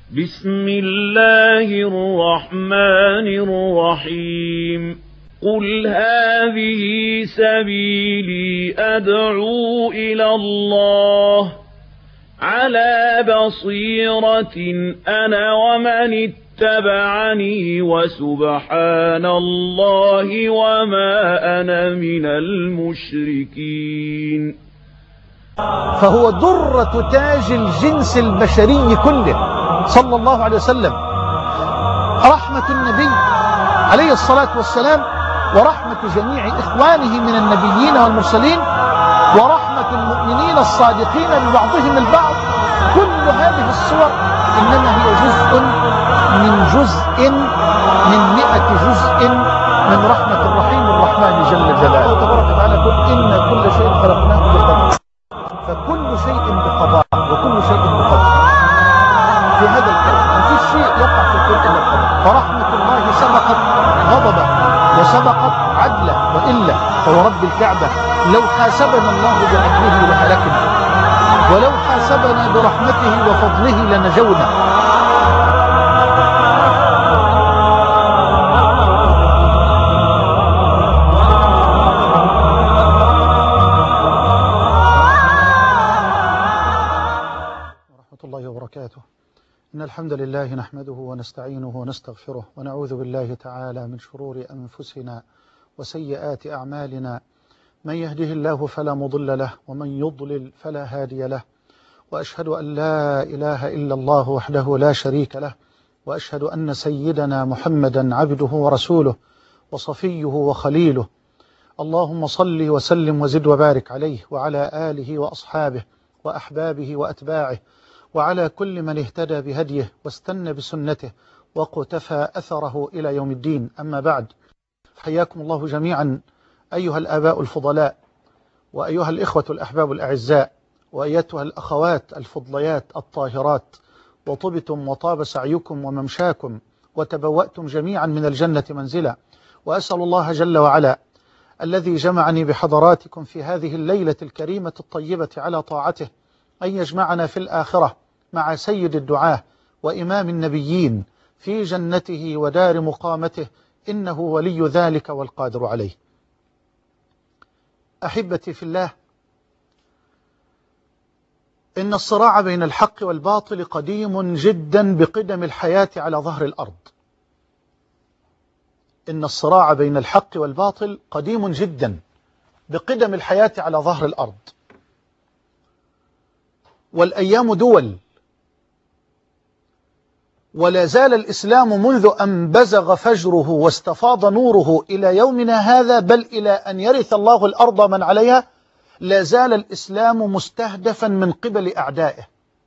بسم الله الرحمن الرحيم قل هذه سبيلي أدعو إلى الله على بصيرة أنا ومن اتبعني وسبحان الله وما أنا من المشركين فهو درة تاج الجنس البشري كله صلى الله عليه وسلم رحمة النبي عليه الصلاة والسلام ورحمة جميع إخوانه من النبيين والمرسلين ورحمة المؤمنين الصادقين لبعضهم البعض كل هذه الصور إنما هي جزء من جزء من مئة جزء من رحمة الرحيم الرحمن جل جلاله تبارك وتعالى يقول إن كل شيء خلقناه بقدر فكل شيء بقضاء وكل شيء بقدر في هذا الكون ما فيش شيء يقع في الكون إلا بقدر فرحمة الله سبقت غضبه وسبقت عدله وإلا فورب الكعبة لو حاسبنا الله بعدله لهلكنا ولو حاسبنا برحمته وفضله لنجونا ورحمة الله وبركاته إن الحمد لله نحمده ونستعينه ونستغفره ونعوذ بالله تعالى من شرور أنفسنا وسيئات أعمالنا من يهده الله فلا مضل له ومن يضلل فلا هادي له وأشهد أن لا إله إلا الله وحده لا شريك له وأشهد أن سيدنا محمدا عبده ورسوله وصفيه وخليله اللهم صل وسلم وزد وبارك عليه وعلى آله وأصحابه وأحبابه وأتباعه وعلى كل من اهتدى بهديه واستنى بسنته وقتفى أثره إلى يوم الدين أما بعد حياكم الله جميعا أيها الآباء الفضلاء وأيها الإخوة الأحباب الأعزاء وأيتها الأخوات الفضليات الطاهرات وطبتم وطاب سعيكم وممشاكم وتبوأتم جميعا من الجنة منزلا وأسأل الله جل وعلا الذي جمعني بحضراتكم في هذه الليلة الكريمة الطيبة على طاعته أن يجمعنا في الآخرة مع سيد الدعاة وإمام النبيين في جنته ودار مقامته إنه ولي ذلك والقادر عليه أحبتي في الله إن الصراع بين الحق والباطل قديم جدا بقدم الحياة على ظهر الأرض إن الصراع بين الحق والباطل قديم جدا بقدم الحياة على ظهر الأرض والأيام دول ولا زال الإسلام منذ أن بزغ فجره واستفاض نوره إلى يومنا هذا بل إلى أن يرث الله الأرض من عليها لا زال الإسلام مستهدفا من قبل أعدائه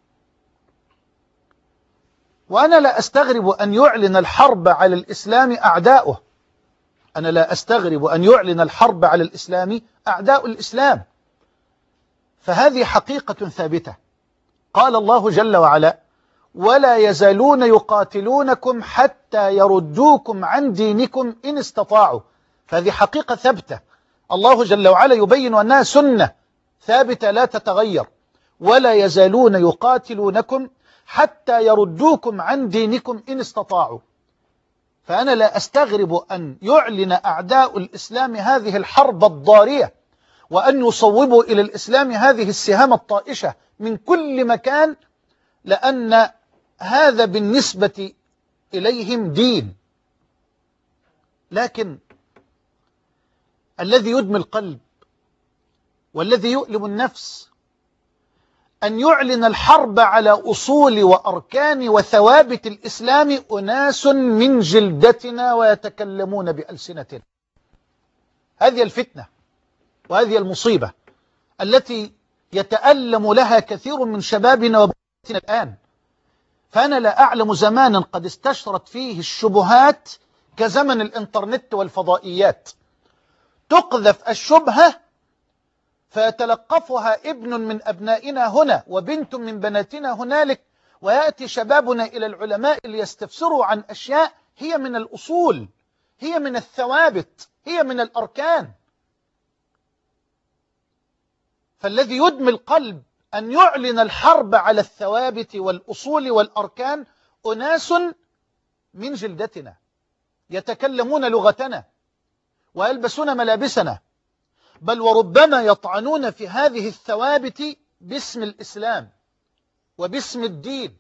وأنا لا أستغرب أن يعلن الحرب على الإسلام أعداؤه أنا لا أستغرب أن يعلن الحرب على الإسلام أعداء الإسلام فهذه حقيقة ثابتة قال الله جل وعلا ولا يزالون يقاتلونكم حتى يردوكم عن دينكم إن استطاعوا فهذه حقيقة ثابتة الله جل وعلا يبين أنها سنة ثابتة لا تتغير ولا يزالون يقاتلونكم حتى يردوكم عن دينكم إن استطاعوا فأنا لا أستغرب أن يعلن أعداء الإسلام هذه الحرب الضارية وأن يصوبوا إلى الإسلام هذه السهام الطائشة من كل مكان لأن هذا بالنسبة إليهم دين لكن الذي يدمي القلب والذي يؤلم النفس أن يعلن الحرب على أصول وأركان وثوابت الإسلام أناس من جلدتنا ويتكلمون بألسنتنا هذه الفتنة وهذه المصيبة التي يتألم لها كثير من شبابنا وبناتنا الآن فأنا لا أعلم زمانا قد استشرت فيه الشبهات كزمن الإنترنت والفضائيات تقذف الشبهة فيتلقفها ابن من أبنائنا هنا وبنت من بناتنا هنالك ويأتي شبابنا إلى العلماء ليستفسروا عن أشياء هي من الأصول هي من الثوابت هي من الأركان فالذي يدمي القلب أن يعلن الحرب على الثوابت والأصول والأركان أناس من جلدتنا يتكلمون لغتنا ويلبسون ملابسنا بل وربما يطعنون في هذه الثوابت باسم الإسلام وباسم الدين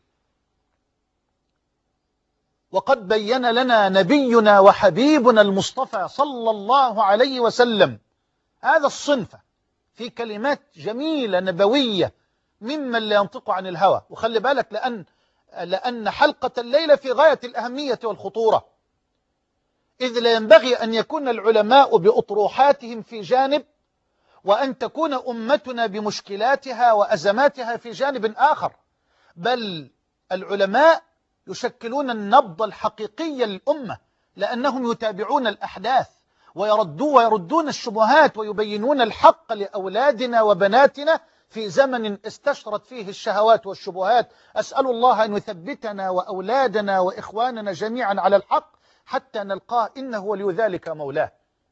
وقد بين لنا نبينا وحبيبنا المصطفى صلى الله عليه وسلم هذا الصنف في كلمات جميلة نبوية ممن لا ينطق عن الهوى وخلي بالك لأن, لأن حلقة الليلة في غاية الأهمية والخطورة إذ لا ينبغي أن يكون العلماء بأطروحاتهم في جانب وأن تكون أمتنا بمشكلاتها وأزماتها في جانب آخر بل العلماء يشكلون النبض الحقيقي للأمة لأنهم يتابعون الأحداث ويردون, ويردون الشبهات ويبينون الحق لأولادنا وبناتنا في زمن استشرت فيه الشهوات والشبهات أسأل الله أن يثبتنا وأولادنا وإخواننا جميعا على الحق حتى نلقاه إنه ولي ذلك مولاه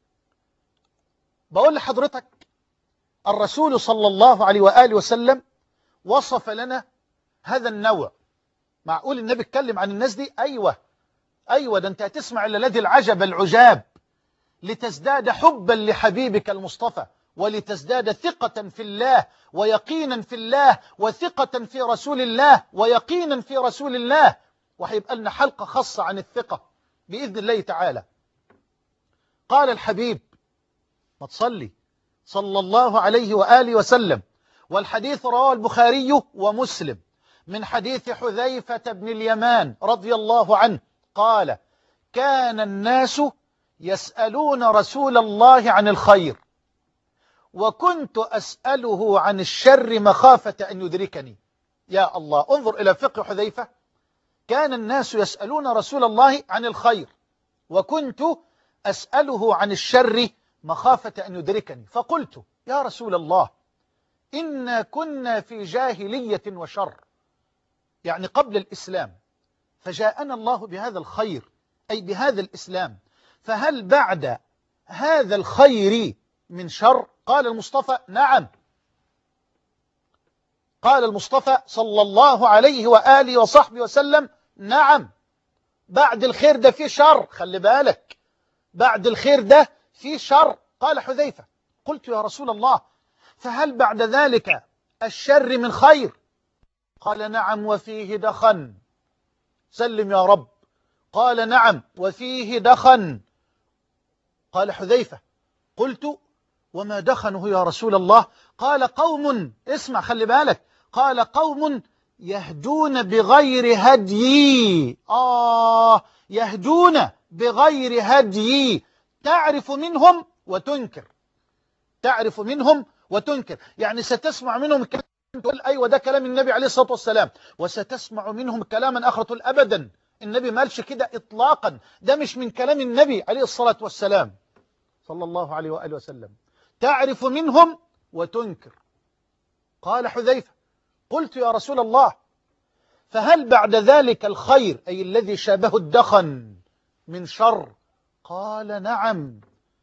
بقول لحضرتك الرسول صلى الله عليه وآله وسلم وصف لنا هذا النوع معقول النبي اتكلم عن الناس دي أيوة أيوة ده أنت هتسمع الذي العجب العجاب لتزداد حبا لحبيبك المصطفى ولتزداد ثقة في الله ويقينا في الله وثقة في رسول الله ويقينا في رسول الله وهيبقى لنا حلقة خاصة عن الثقة بإذن الله تعالى قال الحبيب ما تصلي صلى الله عليه وآله وسلم والحديث رواه البخاري ومسلم من حديث حذيفة بن اليمان رضي الله عنه قال كان الناس يسألون رسول الله عن الخير وكنت أسأله عن الشر مخافة أن يدركني يا الله انظر إلى فقه حذيفة كان الناس يسألون رسول الله عن الخير وكنت أسأله عن الشر مخافة أن يدركني فقلت يا رسول الله إنا كنا في جاهلية وشر يعني قبل الإسلام فجاءنا الله بهذا الخير أي بهذا الإسلام فهل بعد هذا الخير من شر قال المصطفى نعم قال المصطفى صلى الله عليه وآله وصحبه وسلم نعم بعد الخير ده فيه شر خلي بالك بعد الخير ده فيه شر قال حذيفة قلت يا رسول الله فهل بعد ذلك الشر من خير قال نعم وفيه دخن سلم يا رب قال نعم وفيه دخن قال حذيفة قلت وما دخنه يا رسول الله قال قوم اسمع خلي بالك قال قوم يهدون بغير هدي آه يهدون بغير هدي تعرف منهم وتنكر تعرف منهم وتنكر يعني ستسمع منهم كلام تقول أيوة ده كلام النبي عليه الصلاة والسلام وستسمع منهم كلاما آخر تقول أبدا النبي مالش كده إطلاقا ده مش من كلام النبي عليه الصلاة والسلام صلى الله عليه وآله وسلم تعرف منهم وتنكر قال حذيفة قلت يا رسول الله فهل بعد ذلك الخير أي الذي شابه الدخن من شر قال نعم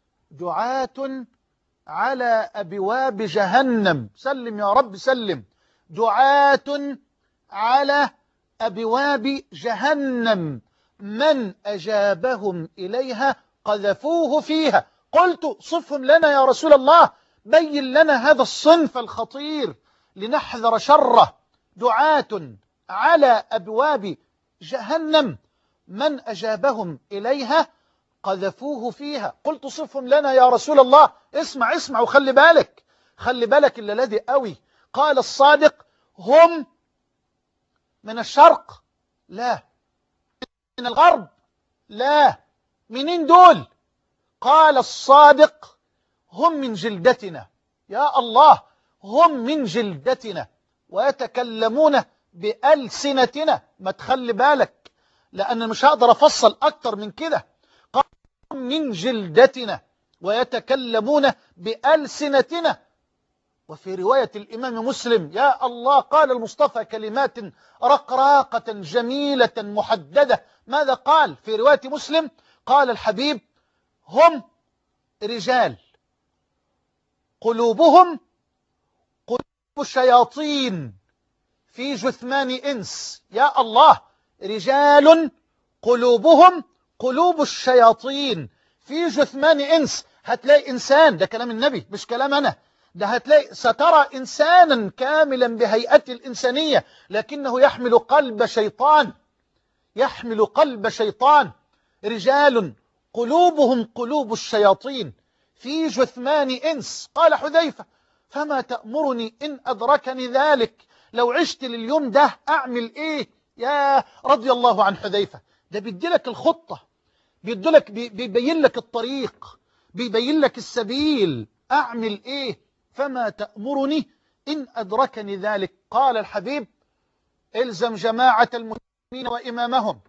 دعاة على أبواب جهنم سلم يا رب سلم دعاة على أبواب جهنم من أجابهم إليها قذفوه فيها قلت صفهم لنا يا رسول الله بين لنا هذا الصنف الخطير لنحذر شره دعاة على أبواب جهنم من أجابهم إليها قذفوه فيها قلت صفهم لنا يا رسول الله اسمع اسمع وخلي بالك خلي بالك إلا الذي قوي قال الصادق هم من الشرق لا من الغرب لا منين دول قال الصادق هم من جلدتنا يا الله هم من جلدتنا ويتكلمون بألسنتنا ما تخلي بالك لأن مش هقدر أفصل أكتر من كده قال من جلدتنا ويتكلمون بألسنتنا وفي رواية الإمام مسلم يا الله قال المصطفى كلمات رقراقة جميلة محددة ماذا قال في رواية مسلم قال الحبيب هم رجال قلوبهم قلوب الشياطين في جثمان إنس يا الله رجال قلوبهم قلوب الشياطين في جثمان إنس هتلاقي إنسان ده كلام النبي مش كلام أنا ده هتلاقي سترى إنسانا كاملا بهيئته الإنسانية لكنه يحمل قلب شيطان يحمل قلب شيطان رجال قلوبهم قلوب الشياطين في جثمان إنس قال حذيفة فما تأمرني إن أدركني ذلك لو عشت لليوم ده أعمل إيه يا رضي الله عن حذيفة ده بيديلك الخطة بيديلك بيبين لك الطريق بيبين لك السبيل أعمل إيه فما تأمرني إن أدركني ذلك قال الحبيب إلزم جماعة المسلمين وإمامهم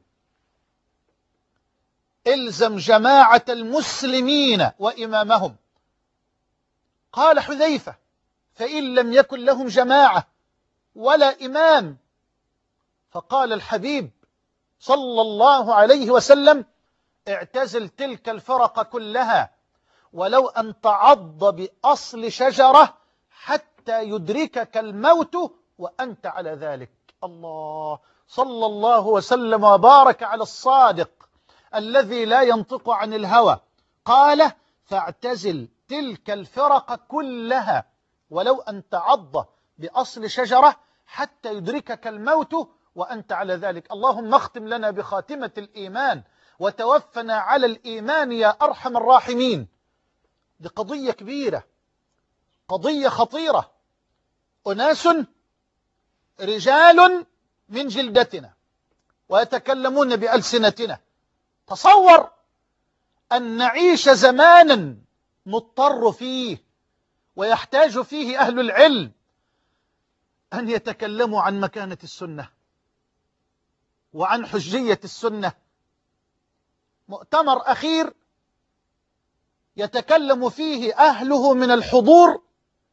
إلزم جماعة المسلمين وإمامهم قال حذيفة فإن لم يكن لهم جماعة ولا إمام فقال الحبيب صلى الله عليه وسلم اعتزل تلك الفرق كلها ولو أن تعض بأصل شجرة حتى يدركك الموت وأنت على ذلك الله صلى الله وسلم وبارك على الصادق الذي لا ينطق عن الهوى قال فاعتزل تلك الفرق كلها ولو أن تعض بأصل شجرة حتى يدركك الموت وأنت على ذلك اللهم اختم لنا بخاتمة الإيمان وتوفنا على الإيمان يا أرحم الراحمين دي قضية كبيرة قضية خطيرة أناس رجال من جلدتنا ويتكلمون بألسنتنا تصور أن نعيش زمانا نضطر فيه ويحتاج فيه أهل العلم أن يتكلموا عن مكانة السنة وعن حجية السنة مؤتمر أخير يتكلم فيه أهله من الحضور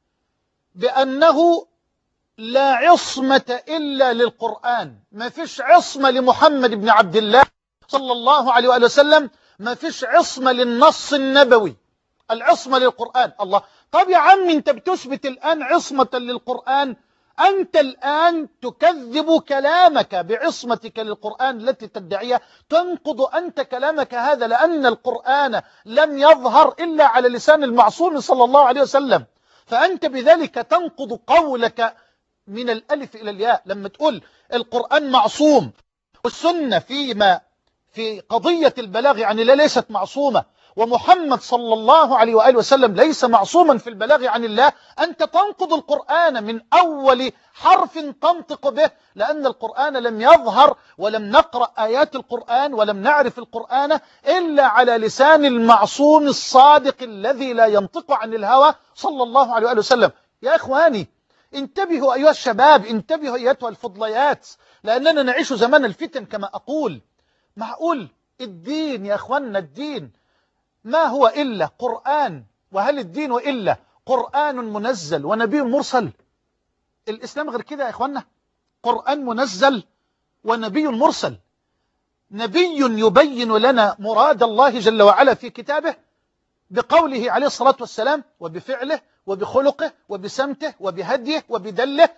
بأنه لا عصمة إلا للقرآن ما فيش عصمة لمحمد بن عبد الله صلى الله عليه وآله وسلم ما فيش عصمة للنص النبوي العصمة للقرآن الله طب يا عم انت بتثبت الآن عصمة للقرآن أنت الآن تكذب كلامك بعصمتك للقرآن التي تدعيها تنقض أنت كلامك هذا لأن القرآن لم يظهر إلا على لسان المعصوم صلى الله عليه وسلم فأنت بذلك تنقض قولك من الألف إلى الياء لما تقول القرآن معصوم والسنة فيما في قضية البلاغ يعني لا ليست معصومة ومحمد صلى الله عليه وآله وسلم ليس معصوما في البلاغ عن الله أنت تنقض القرآن من أول حرف تنطق به لأن القرآن لم يظهر ولم نقرأ آيات القرآن ولم نعرف القرآن إلا على لسان المعصوم الصادق الذي لا ينطق عن الهوى صلى الله عليه وآله وسلم يا إخواني انتبهوا أيها الشباب انتبهوا أيتها الفضليات لأننا نعيش زمان الفتن كما أقول معقول الدين يا أخوانا الدين ما هو إلا قرآن وهل الدين إلا قرآن منزل ونبي مرسل الإسلام غير كده يا إخوانا قرآن منزل ونبي مرسل نبي يبين لنا مراد الله جل وعلا في كتابه بقوله عليه الصلاة والسلام وبفعله وبخلقه وبسمته وبهديه وبدله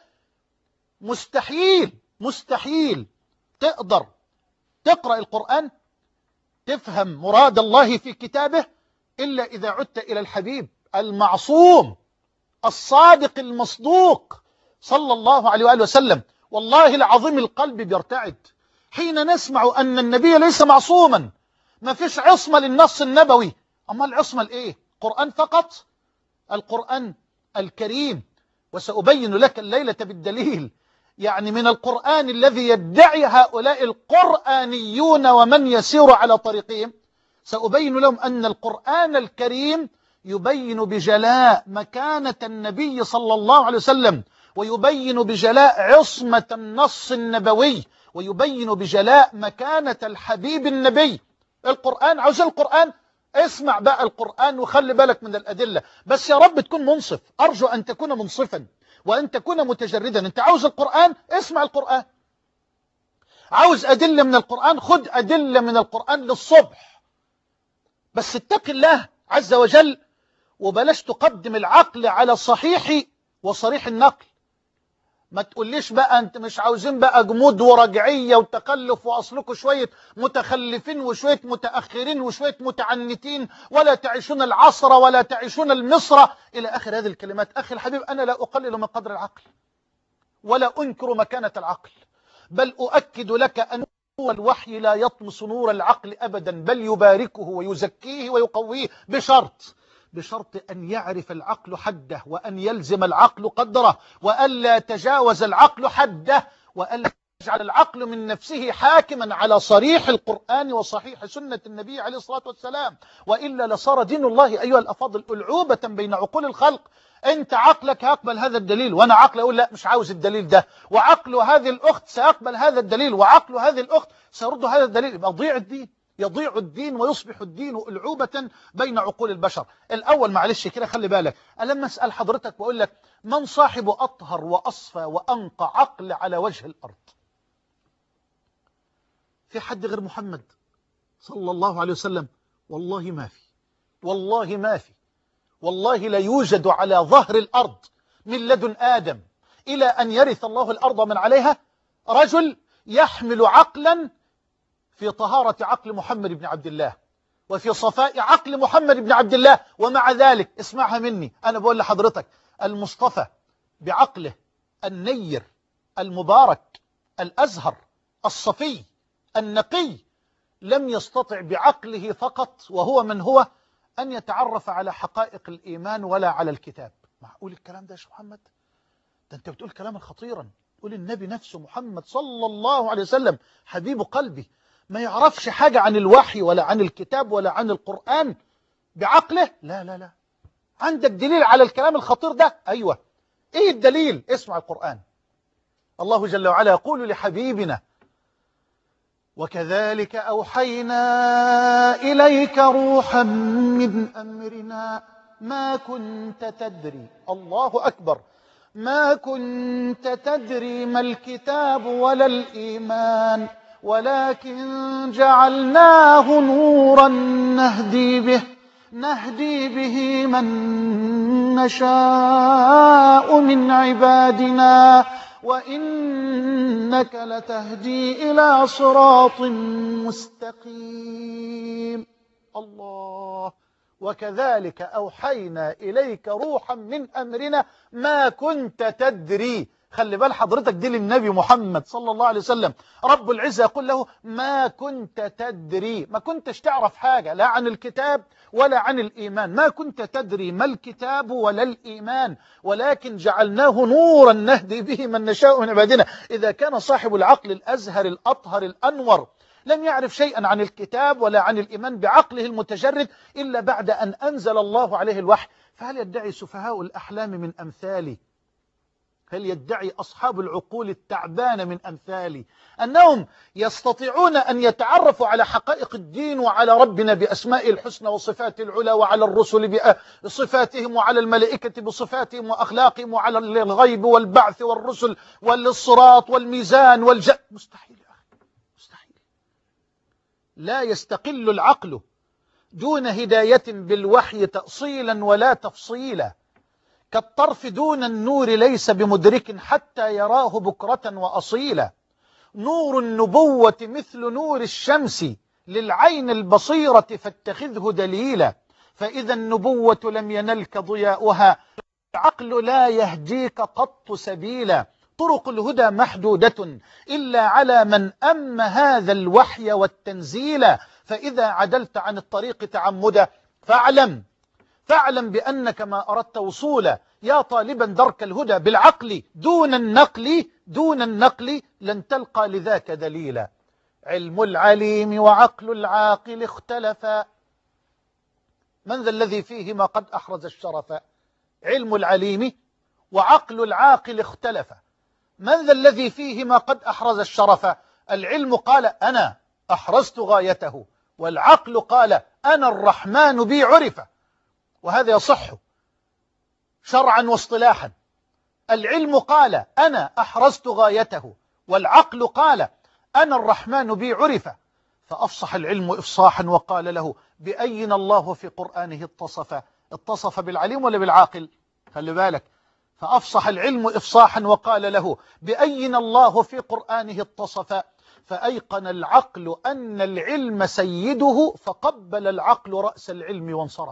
مستحيل مستحيل تقدر تقرأ القرآن تفهم مراد الله في كتابه إلا إذا عدت إلى الحبيب المعصوم الصادق المصدوق صلى الله عليه وآله وسلم والله العظيم القلب بيرتعد حين نسمع أن النبي ليس معصوما ما فيش عصمة للنص النبوي أما العصمة الإيه قرآن فقط القرآن الكريم وسأبين لك الليلة بالدليل يعني من القرآن الذي يدعي هؤلاء القرآنيون ومن يسير على طريقهم سأبين لهم أن القرآن الكريم يبين بجلاء مكانة النبي صلى الله عليه وسلم ويبين بجلاء عصمة النص النبوي ويبين بجلاء مكانة الحبيب النبي القرآن عاوز القرآن اسمع بقى القرآن وخلي بالك من الأدلة بس يا رب تكون منصف أرجو أن تكون منصفا وأن تكون متجردا أنت عاوز القرآن اسمع القرآن عاوز أدلة من القرآن خد أدلة من القرآن للصبح بس اتق الله عز وجل وبلاش تقدم العقل على صحيح وصريح النقل ما تقوليش بقى انت مش عاوزين بقى جمود ورجعية وتخلف واصلكوا شوية متخلفين وشوية متأخرين وشوية متعنتين ولا تعيشون العصر ولا تعيشون المصر إلى آخر هذه الكلمات أخي الحبيب أنا لا أقلل من قدر العقل ولا أنكر مكانة العقل بل أؤكد لك أن نور الوحي لا يطمس نور العقل أبدا بل يباركه ويزكيه ويقويه بشرط بشرط أن يعرف العقل حده وأن يلزم العقل قدره وألا يتجاوز العقل حده وألا يجعل العقل من نفسه حاكما على صريح القرآن وصحيح سنة النبي عليه الصلاة والسلام وإلا لصار دين الله أيها الأفاضل ألعوبة بين عقول الخلق أنت عقلك هيقبل هذا الدليل وأنا عقلي أقول لا مش عاوز الدليل ده وعقل هذه الأخت سيقبل هذا الدليل وعقل هذه الأخت سيرد هذا الدليل يبقى ضيع الدين يضيع الدين ويصبح الدين ألعوبة بين عقول البشر الأول معلش كده خلي بالك ألم أسأل حضرتك وأقول لك من صاحب أطهر وأصفى وأنقى عقل على وجه الأرض في حد غير محمد صلى الله عليه وسلم والله ما في والله ما في والله لا يوجد على ظهر الأرض من لدن آدم إلى أن يرث الله الأرض من عليها رجل يحمل عقلا في طهارة عقل محمد بن عبد الله وفي صفاء عقل محمد بن عبد الله ومع ذلك اسمعها مني أنا بقول لحضرتك المصطفى بعقله النير المبارك الأزهر الصفي النقي لم يستطع بعقله فقط وهو من هو أن يتعرف على حقائق الإيمان ولا على الكتاب معقول الكلام ده يا شيخ محمد ده أنت بتقول كلاما خطيرا تقول النبي نفسه محمد صلى الله عليه وسلم حبيب قلبي ما يعرفش حاجة عن الوحي ولا عن الكتاب ولا عن القرآن بعقله لا لا لا عندك دليل على الكلام الخطير ده أيوة إيه الدليل اسمع القرآن الله جل وعلا يقول لحبيبنا وكذلك أوحينا إليك روحا من أمرنا ما كنت تدري الله أكبر ما كنت تدري ما الكتاب ولا الإيمان ولكن جعلناه نورا نهدي به نهدي به من نشاء من عبادنا وإنك لتهدي إلى صراط مستقيم الله وكذلك أوحينا إليك روحا من أمرنا ما كنت تدري خلي بال حضرتك دي للنبي محمد صلى الله عليه وسلم رب العزة يقول له ما كنت تدري ما كنتش تعرف حاجة لا عن الكتاب ولا عن الإيمان ما كنت تدري ما الكتاب ولا الإيمان ولكن جعلناه نورا نهدي به من نشاء من عبادنا إذا كان صاحب العقل الأزهر الأطهر الأنور لم يعرف شيئا عن الكتاب ولا عن الإيمان بعقله المتجرد إلا بعد أن أنزل الله عليه الوحي فهل يدعي سفهاء الأحلام من أمثالي هل يدعي أصحاب العقول التعبانة من أمثالي أنهم يستطيعون أن يتعرفوا على حقائق الدين وعلى ربنا بأسماء الحسنى وصفات العلا وعلى الرسل بصفاتهم وعلى الملائكة بصفاتهم وأخلاقهم وعلى الغيب والبعث والرسل والصراط والميزان والجأ مستحيل يا أخي مستحيل لا يستقل العقل دون هداية بالوحي تأصيلا ولا تفصيلا كالطرف دون النور ليس بمدرك حتى يراه بكرة وأصيلا نور النبوة مثل نور الشمس للعين البصيرة فاتخذه دليلا فإذا النبوة لم ينلك ضياؤها العقل لا يهديك قط سبيلا طرق الهدى محدودة إلا على من أم هذا الوحي والتنزيل فإذا عدلت عن الطريق تعمدا فاعلم فاعلم بأنك ما أردت وصولا يا طالبا درك الهدى بالعقل دون النقل دون النقل لن تلقى لذاك دليلا علم العليم وعقل العاقل اختلفا من ذا الذي فيهما قد أحرز الشرف علم العليم وعقل العاقل اختلفا من ذا الذي فيهما قد أحرز الشرف العلم قال أنا أحرزت غايته والعقل قال أنا الرحمن بي عرف وهذا يصح شرعا واصطلاحا العلم قال أنا أحرزت غايته والعقل قال أنا الرحمن بي عرف فأفصح العلم إفصاحا وقال له بأين الله في قرآنه اتصف اتصف بالعليم ولا بالعاقل خلي بالك فأفصح العلم إفصاحا وقال له بأين الله في قرآنه اتصف فأيقن العقل أن العلم سيده فقبل العقل رأس العلم وانصرف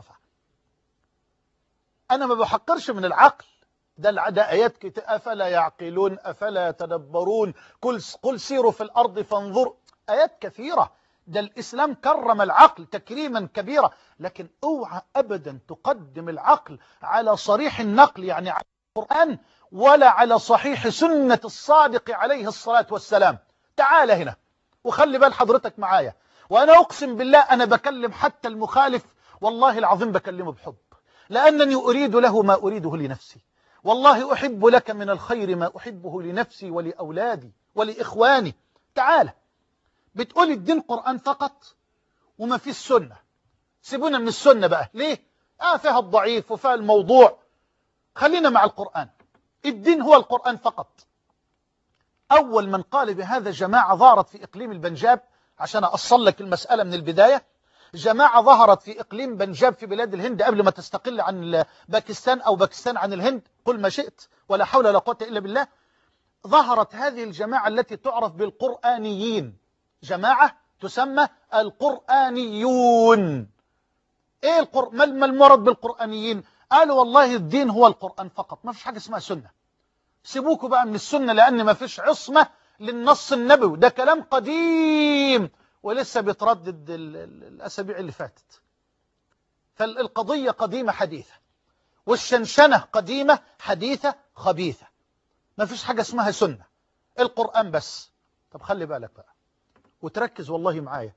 أنا ما بحقرش من العقل ده ده آيات كتاب أفلا يعقلون أفلا يتدبرون قل, قل سيروا في الأرض فانظروا آيات كثيرة ده الإسلام كرم العقل تكريما كبيرا لكن اوعى أبدا تقدم العقل على صريح النقل يعني على القرآن ولا على صحيح سنة الصادق عليه الصلاة والسلام تعال هنا وخلي بال حضرتك معايا وأنا أقسم بالله أنا بكلم حتى المخالف والله العظيم بكلمه بحب لأنني أريد له ما أريده لنفسي والله أحب لك من الخير ما أحبه لنفسي ولأولادي ولإخواني تعال بتقول الدين قرآن فقط وما في السنة سيبونا من السنة بقى ليه؟ آه فيها الضعيف وفيها الموضوع خلينا مع القرآن الدين هو القرآن فقط أول من قال بهذا جماعة ظهرت في إقليم البنجاب عشان أصل لك المسألة من البداية جماعة ظهرت في إقليم بنجاب في بلاد الهند قبل ما تستقل عن باكستان أو باكستان عن الهند قل ما شئت ولا حول ولا قوة إلا بالله ظهرت هذه الجماعة التي تعرف بالقرآنيين جماعة تسمى القرآنيون إيه القر... ما المرض بالقرآنيين قالوا والله الدين هو القرآن فقط ما فيش حاجة اسمها سنة سيبوكوا بقى من السنة لأن ما فيش عصمة للنص النبوي ده كلام قديم ولسه بيتردد الأسابيع اللي فاتت فالقضية قديمة حديثة والشنشنة قديمة حديثة خبيثة ما فيش حاجة اسمها سنة القرآن بس طب خلي بالك بقى وتركز والله معايا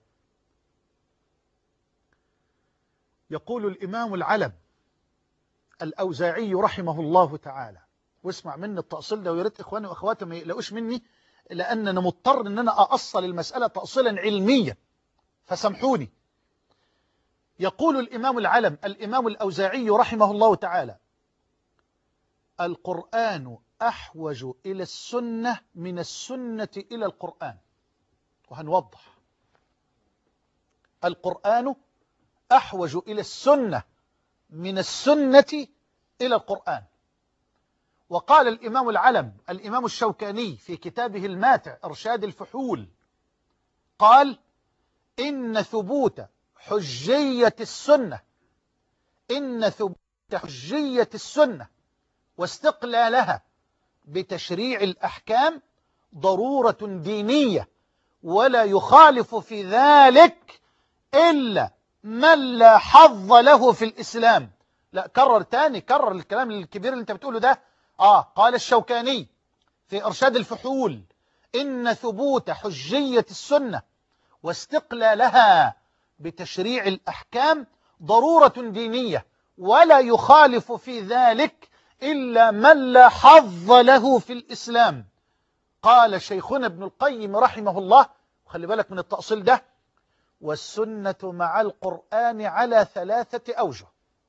يقول الإمام العلم الأوزاعي رحمه الله تعالى واسمع مني التأصيل ده ويريد إخواني وأخواتي ما يقلقوش مني لأن أنا مضطر أن أنا أأصل المسألة تأصيلا علميا فسامحوني يقول الإمام العلم الإمام الأوزاعي رحمه الله تعالى القرآن أحوج إلى السنة من السنة إلى القرآن وهنوضح القرآن أحوج إلى السنة من السنة إلى القرآن وقال الإمام العلم الإمام الشوكاني في كتابه الماتع إرشاد الفحول قال إن ثبوت حجية السنة إن ثبوت حجية السنة واستقلالها بتشريع الأحكام ضرورة دينية ولا يخالف في ذلك إلا من لا حظ له في الإسلام لا كرر تاني كرر الكلام الكبير اللي انت بتقوله ده آه قال الشوكاني في إرشاد الفحول إن ثبوت حجية السنة واستقلالها بتشريع الأحكام ضرورة دينية ولا يخالف في ذلك إلا من لا حظ له في الإسلام قال شيخنا ابن القيم رحمه الله وخلي بالك من التأصيل ده والسنة مع القرآن على ثلاثة أوجه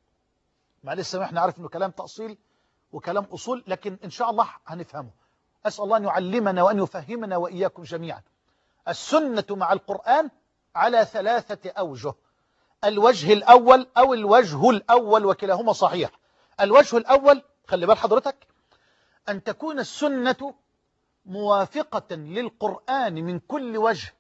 معلش سامحنا عارف أنه كلام تأصيل وكلام أصول لكن إن شاء الله هنفهمه أسأل الله أن يعلمنا وأن يفهمنا وإياكم جميعا السنة مع القرآن على ثلاثة أوجه الوجه الأول أو الوجه الأول وكلاهما صحيح الوجه الأول خلي بال حضرتك أن تكون السنة موافقة للقرآن من كل وجه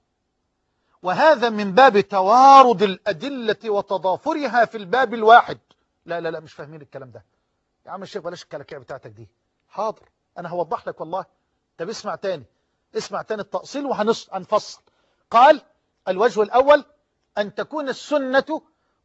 وهذا من باب توارد الأدلة وتضافرها في الباب الواحد لا لا لا مش فاهمين الكلام ده يا عم الشيخ بلاش الكلاكيع بتاعتك دي حاضر أنا هوضح لك والله طب اسمع تاني اسمع تاني التأصيل وهنفصل قال الوجه الأول أن تكون السنة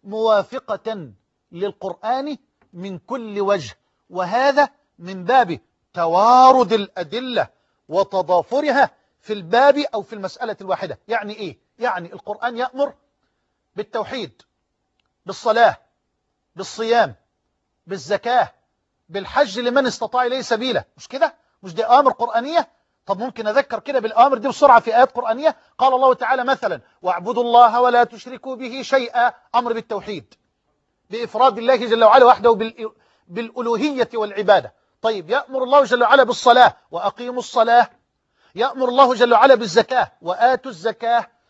موافقة للقرآن من كل وجه وهذا من باب توارد الأدلة وتضافرها في الباب أو في المسألة الواحدة يعني إيه؟ يعني القرآن يأمر بالتوحيد بالصلاة بالصيام بالزكاة بالحج لمن استطاع إليه سبيله مش كده؟ مش دي أوامر قرآنية؟ طب ممكن أذكر كده بالأوامر دي بسرعة في آيات قرآنية قال الله تعالى مثلا واعبدوا الله ولا تشركوا به شيئا أمر بالتوحيد بإفراد الله جل وعلا وحده بالألوهية والعبادة طيب يأمر الله جل وعلا بالصلاة وأقيموا الصلاة يأمر الله جل وعلا بالزكاة وآتوا الزكاة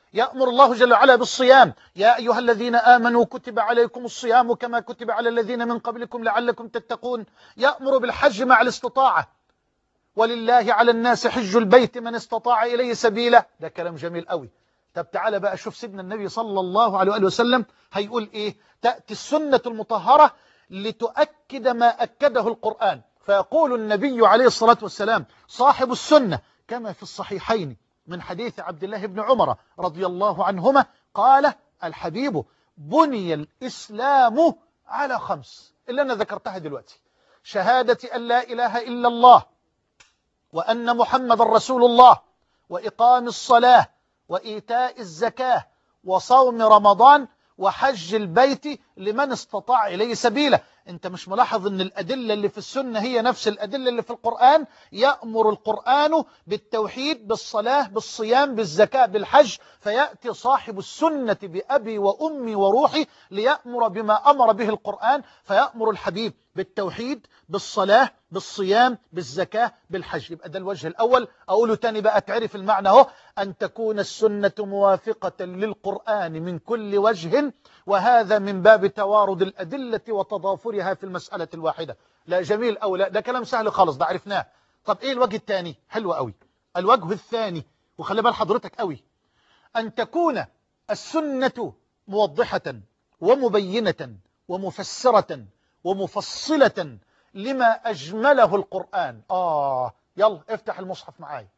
يأمر الله جل وعلا بالصيام يا أيها الذين آمنوا كتب عليكم الصيام كما كتب على الذين من قبلكم لعلكم تتقون يأمر بالحج مع الاستطاعة ولله على الناس حج البيت من استطاع إليه سبيلا ده كلام جميل قوي طب تعالى بقى شوف سيدنا النبي صلى الله عليه وآله وسلم هيقول إيه تأتي السنة المطهرة لتؤكد ما أكده القرآن فيقول النبي عليه الصلاة والسلام صاحب السنة كما في الصحيحين من حديث عبد الله بن عمر رضي الله عنهما قال الحبيب بني الإسلام على خمس اللي أنا ذكرتها دلوقتي شهادة أن لا إله إلا الله وأن محمد رسول الله وإقام الصلاة وإيتاء الزكاة وصوم رمضان وحج البيت لمن استطاع إليه سبيلا انت مش ملاحظ ان الأدلة اللي في السنة هي نفس الأدلة اللي في القرآن يأمر القرآن بالتوحيد بالصلاة بالصيام بالزكاة بالحج فيأتي صاحب السنة بأبي وأمي وروحي ليأمر بما أمر به القرآن فيأمر الحبيب بالتوحيد بالصلاة بالصيام بالزكاة بالحج يبقى ده الوجه الأول أقوله تاني بقى تعرف المعنى هو أن تكون السنة موافقة للقرآن من كل وجه وهذا من باب توارد الأدلة وتضافرها في المسألة الواحدة لا جميل أو لا ده كلام سهل خالص ده عرفناه طب إيه الوجه الثاني حلو قوي الوجه الثاني وخلي بال حضرتك قوي أن تكون السنة موضحة ومبينة ومفسرة ومفصلة لما أجمله القرآن آه يلا افتح المصحف معاي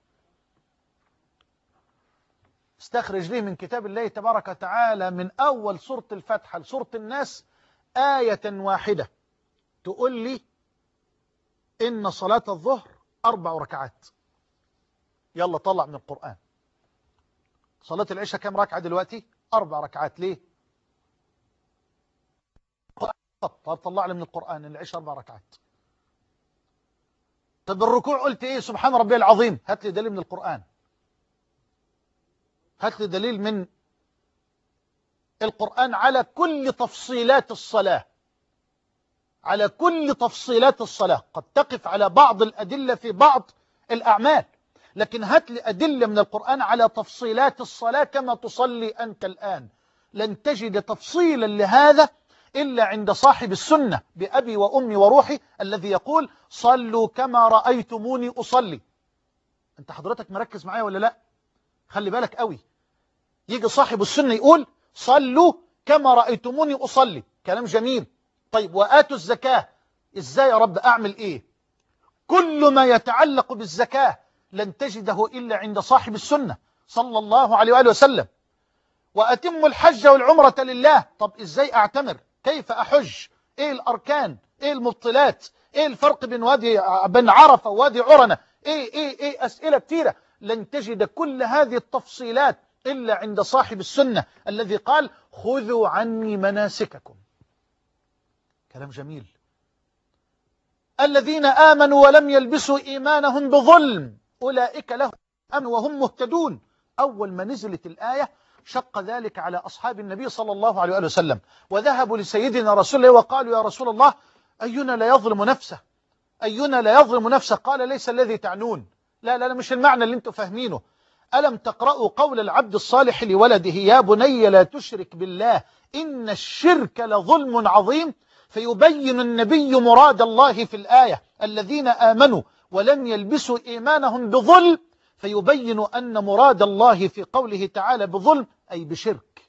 استخرج لي من كتاب الله تبارك وتعالى من أول سورة الفتحة لسورة الناس آية واحدة تقول لي إن صلاة الظهر أربع ركعات يلا طلع من القرآن صلاة العشاء كم ركعة دلوقتي أربع ركعات ليه طب طلع لي من القرآن إن العشاء أربع ركعات طب الركوع قلت إيه سبحان ربي العظيم هات لي دليل من القرآن هات لي دليل من القرآن على كل تفصيلات الصلاة على كل تفصيلات الصلاة قد تقف على بعض الأدلة في بعض الأعمال لكن هات لي أدلة من القرآن على تفصيلات الصلاة كما تصلي أنت الآن لن تجد تفصيلا لهذا إلا عند صاحب السنة بأبي وأمي وروحي الذي يقول صلوا كما رأيتموني أصلي أنت حضرتك مركز معايا ولا لا خلي بالك قوي يجي صاحب السنة يقول صلوا كما رأيتموني أصلي كلام جميل طيب وآتوا الزكاة إزاي يا رب أعمل إيه كل ما يتعلق بالزكاة لن تجده إلا عند صاحب السنة صلى الله عليه وآله وسلم وأتم الحج والعمرة لله طب إزاي أعتمر كيف أحج إيه الأركان إيه المبطلات إيه الفرق بين وادي بين عرفة ووادي عرنة إيه إيه إيه أسئلة كثيرة لن تجد كل هذه التفصيلات إلا عند صاحب السنة الذي قال خذوا عني مناسككم كلام جميل الذين آمنوا ولم يلبسوا إيمانهم بظلم أولئك لهم أمن وهم مهتدون أول ما نزلت الآية شق ذلك على أصحاب النبي صلى الله عليه وسلم وذهبوا لسيدنا رسول الله وقالوا يا رسول الله أينا لا يظلم نفسه أينا لا يظلم نفسه قال ليس الذي تعنون لا لا مش المعنى اللي انتم فاهمينه ألم تقرأوا قول العبد الصالح لولده يا بني لا تشرك بالله إن الشرك لظلم عظيم فيبين النبي مراد الله في الآية الذين آمنوا ولم يلبسوا إيمانهم بظلم فيبين أن مراد الله في قوله تعالى بظلم أي بشرك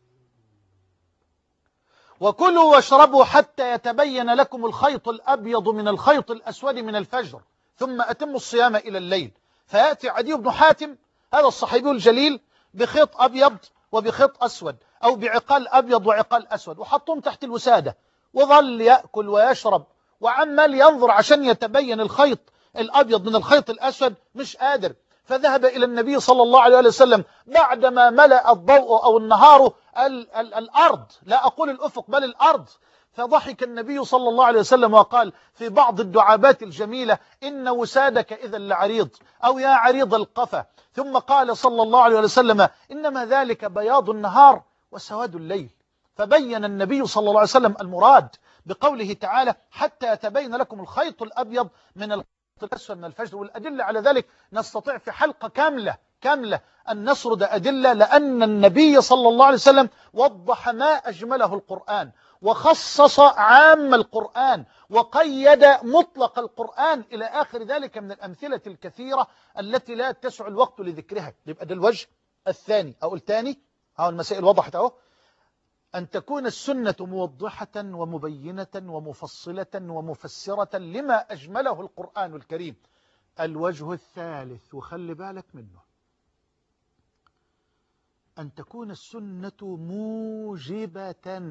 وكلوا واشربوا حتى يتبين لكم الخيط الأبيض من الخيط الأسود من الفجر ثم أتموا الصيام إلى الليل فيأتي عدي بن حاتم هذا الصحابي الجليل بخيط أبيض وبخيط أسود أو بعقال أبيض وعقال أسود وحطهم تحت الوسادة وظل يأكل ويشرب وعمال ينظر عشان يتبين الخيط الأبيض من الخيط الأسود مش قادر فذهب إلى النبي صلى الله عليه وسلم بعدما ملأ الضوء أو النهار ال ال الأرض لا أقول الأفق بل الأرض فضحك النبي صلى الله عليه وسلم وقال في بعض الدعابات الجميلة إن وسادك إذا لعريض أو يا عريض القفا ثم قال صلى الله عليه وسلم إنما ذلك بياض النهار وسواد الليل فبين النبي صلى الله عليه وسلم المراد بقوله تعالى حتى يتبين لكم الخيط الأبيض من الخيط الأسود من الفجر والأدلة على ذلك نستطيع في حلقة كاملة كاملة أن نسرد أدلة لأن النبي صلى الله عليه وسلم وضح ما أجمله القرآن وخصص عام القرآن وقيد مطلق القرآن إلى آخر ذلك من الأمثلة الكثيرة التي لا تسع الوقت لذكرها يبقى ده الوجه الثاني أقول تاني أهو المسائل وضحت أهو أن تكون السنة موضحة ومبينة ومفصلة ومفسرة لما أجمله القرآن الكريم الوجه الثالث وخلي بالك منه أن تكون السنة موجبة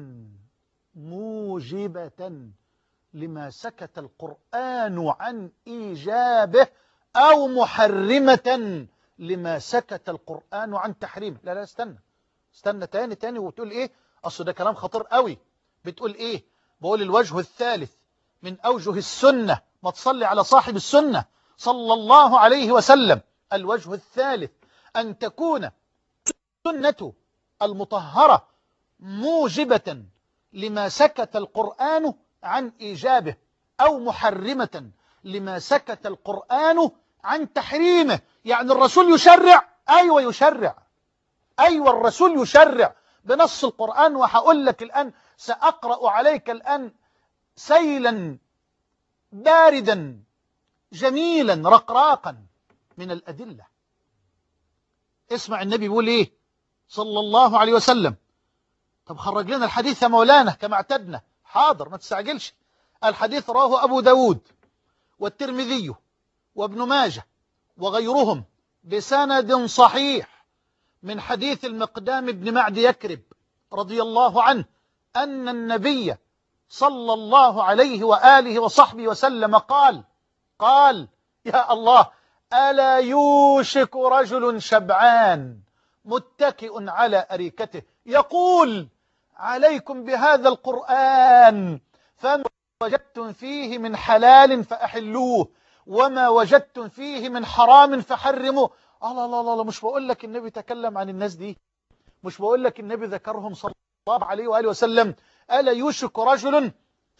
موجبة لما سكت القرآن عن إيجابه أو محرمة لما سكت القرآن عن تحريمه لا لا استنى استنى تاني تاني وتقول إيه أصل ده كلام خطير قوي بتقول إيه بقول الوجه الثالث من أوجه السنة ما تصلي على صاحب السنة صلى الله عليه وسلم الوجه الثالث أن تكون السنة المطهرة موجبة لما سكت القرآن عن إيجابه أو محرمة لما سكت القرآن عن تحريمه يعني الرسول يشرع أيوة يشرع أيوة الرسول يشرع بنص القرآن وهقول لك الآن سأقرأ عليك الآن سيلا باردا جميلا رقراقا من الأدلة اسمع النبي بيقول إيه صلى الله عليه وسلم طب خرج لنا الحديث يا مولانا كما اعتدنا حاضر ما تستعجلش الحديث رواه أبو داود والترمذي وابن ماجه وغيرهم بسند صحيح من حديث المقدام بن معد يكرب رضي الله عنه أن النبي صلى الله عليه وآله وصحبه وسلم قال قال يا الله ألا يوشك رجل شبعان متكئ على أريكته يقول عليكم بهذا القرآن فما وجدتم فيه من حلال فأحلوه وما وجدتم فيه من حرام فحرموه الله الله الله مش بقول لك النبي تكلم عن الناس دي مش بقول لك النبي ذكرهم صلى الله عليه وآله وسلم ألا يوشك رجل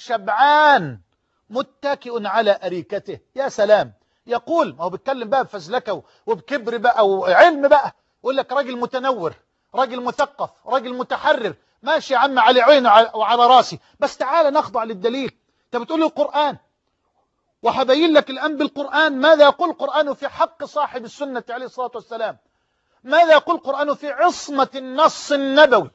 شبعان متكئ على أريكته يا سلام يقول ما هو بيتكلم بقى بفزلكه وبكبر بقى وعلم بقى يقول لك راجل متنور راجل مثقف راجل متحرر ماشي يا عم على عيني وعلى راسي بس تعالى نخضع للدليل انت بتقول القرآن وهبين لك الآن بالقرآن ماذا يقول القرآن في حق صاحب السنة عليه الصلاة والسلام ماذا يقول القرآن في عصمة النص النبوي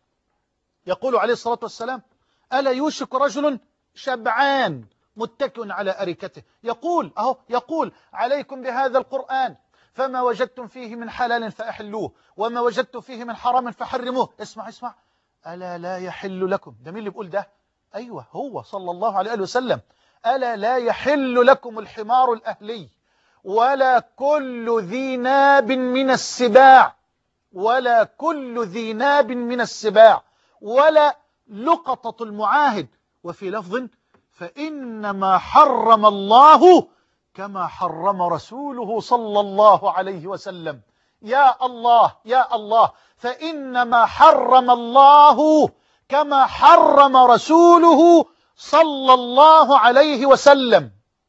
يقول عليه الصلاة والسلام ألا يوشك رجل شبعان متكئ على أريكته يقول أهو يقول عليكم بهذا القرآن فما وجدتم فيه من حلال فأحلوه وما وجدتم فيه من حرام فحرموه اسمع اسمع ألا لا يحل لكم ده مين اللي بيقول ده أيوة هو صلى الله عليه وسلم ألا لا يحل لكم الحمار الأهلي ولا كل ذي ناب من السباع ولا كل ذي ناب من السباع ولا لقطة المعاهد وفي لفظ فإنما حرم الله كما حرم رسوله صلى الله عليه وسلم يا الله يا الله فإنما حرم الله كما حرم رسوله صلى الله عليه وسلم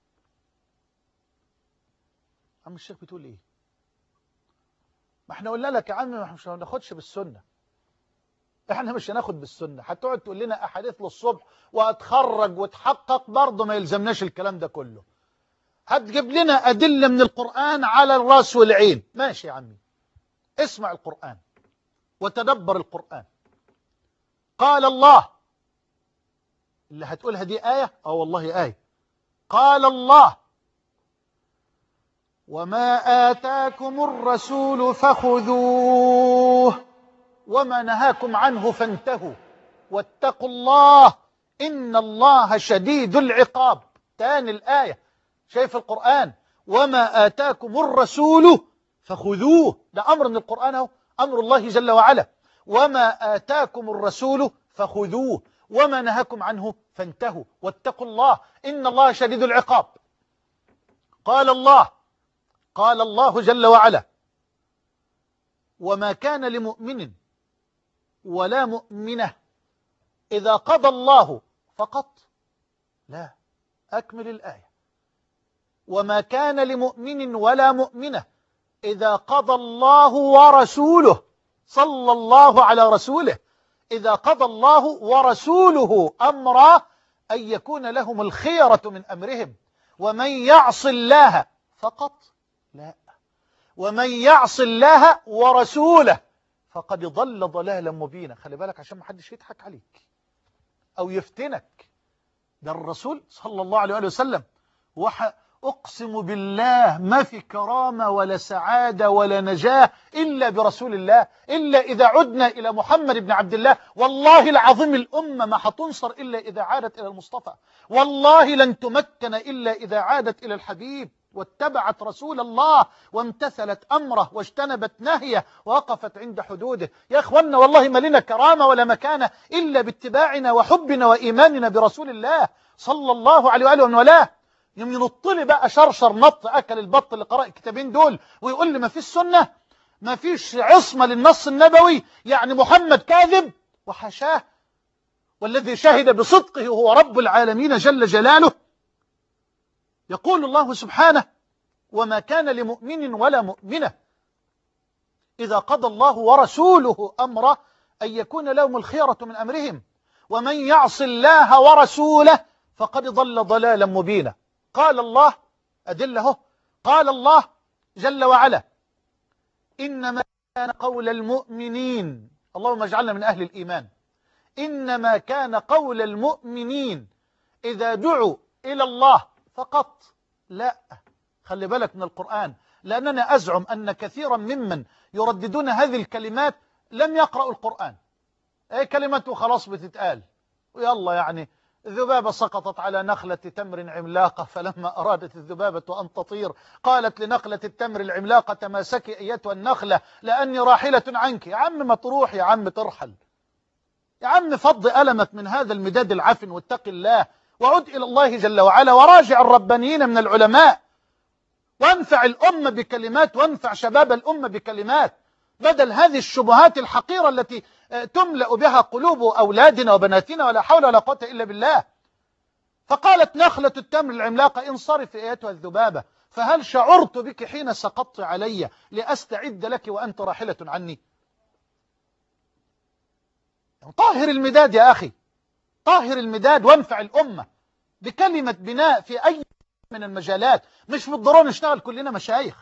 عم الشيخ بتقول ايه ما احنا قلنا لك يا عم مش هناخدش بالسنة احنا مش هناخد بالسنة هتقعد تقول لنا احاديث للصبح واتخرج وتحقق برضه ما يلزمناش الكلام ده كله هتجيب لنا أدلة من القرآن على الراس والعين ماشي يا عمي اسمع القرآن وتدبر القرآن قال الله اللي هتقولها دي آية اه والله آية قال الله وما آتاكم الرسول فخذوه وما نهاكم عنه فانتهوا واتقوا الله إن الله شديد العقاب تاني الآية شايف القرآن وما آتاكم الرسول فخذوه ده أمر من القرآن هو أمر الله جل وعلا وما آتاكم الرسول فخذوه وما نهاكم عنه فانتهوا واتقوا الله إن الله شديد العقاب قال الله قال الله جل وعلا وما كان لمؤمن ولا مؤمنة إذا قضى الله فقط لا أكمل الآية وما كان لمؤمن ولا مؤمنة إذا قضى الله ورسوله صلى الله على رسوله إذا قضى الله ورسوله أمرا أن يكون لهم الخيرة من أمرهم ومن يعص الله فقط لا ومن يعص الله ورسوله فقد ضل ضلالا مبينا خلي بالك عشان ما حدش يضحك عليك أو يفتنك ده الرسول صلى الله عليه وسلم وح أقسم بالله ما في كرامة ولا سعادة ولا نجاة إلا برسول الله إلا إذا عدنا إلى محمد بن عبد الله والله العظيم الأمة ما حتنصر إلا إذا عادت إلى المصطفى والله لن تمكن إلا إذا عادت إلى الحبيب واتبعت رسول الله وامتثلت أمره واجتنبت نهيه ووقفت عند حدوده يا أخوانا والله ما لنا كرامة ولا مكانة إلا باتباعنا وحبنا وإيماننا برسول الله صلى الله عليه وآله ومن والاه يوم ينط لي بقى شرشر نط أكل البط اللي قرأ الكتابين دول ويقول لي ما فيش سنة ما فيش عصمة للنص النبوي يعني محمد كاذب وحشاه والذي شهد بصدقه هو رب العالمين جل جلاله يقول الله سبحانه وما كان لمؤمن ولا مؤمنة إذا قضى الله ورسوله أمره أن يكون لهم الخيرة من أمرهم ومن يعص الله ورسوله فقد ضل ضلالا مبينا قال الله أدله قال الله جل وعلا إنما كان قول المؤمنين اللهم اجعلنا من أهل الإيمان إنما كان قول المؤمنين إذا دعوا إلى الله فقط لا خلي بالك من القرآن لأننا أزعم أن كثيرا ممن يرددون هذه الكلمات لم يقرأوا القرآن أي كلمة خلاص بتتقال ويلا يعني ذبابة سقطت على نخلة تمر عملاقة فلما أرادت الذبابة أن تطير قالت لنخلة التمر العملاقة تماسكي أيتها النخلة لأني راحلة عنك يا عم ما تروح يا عم ترحل يا عم فض ألمك من هذا المداد العفن واتق الله وعد إلى الله جل وعلا وراجع الربانيين من العلماء وانفع الأمة بكلمات وانفع شباب الأمة بكلمات بدل هذه الشبهات الحقيرة التي تملأ بها قلوب أولادنا وبناتنا ولا حول ولا قوة إلا بالله فقالت نخلة التمر العملاقة انصرف أيتها الذبابة فهل شعرت بك حين سقطت علي لأستعد لك وأنت راحلة عني طاهر المداد يا أخي طاهر المداد وانفع الأمة بكلمة بناء في أي من المجالات مش بالضرورة نشتغل كلنا مشايخ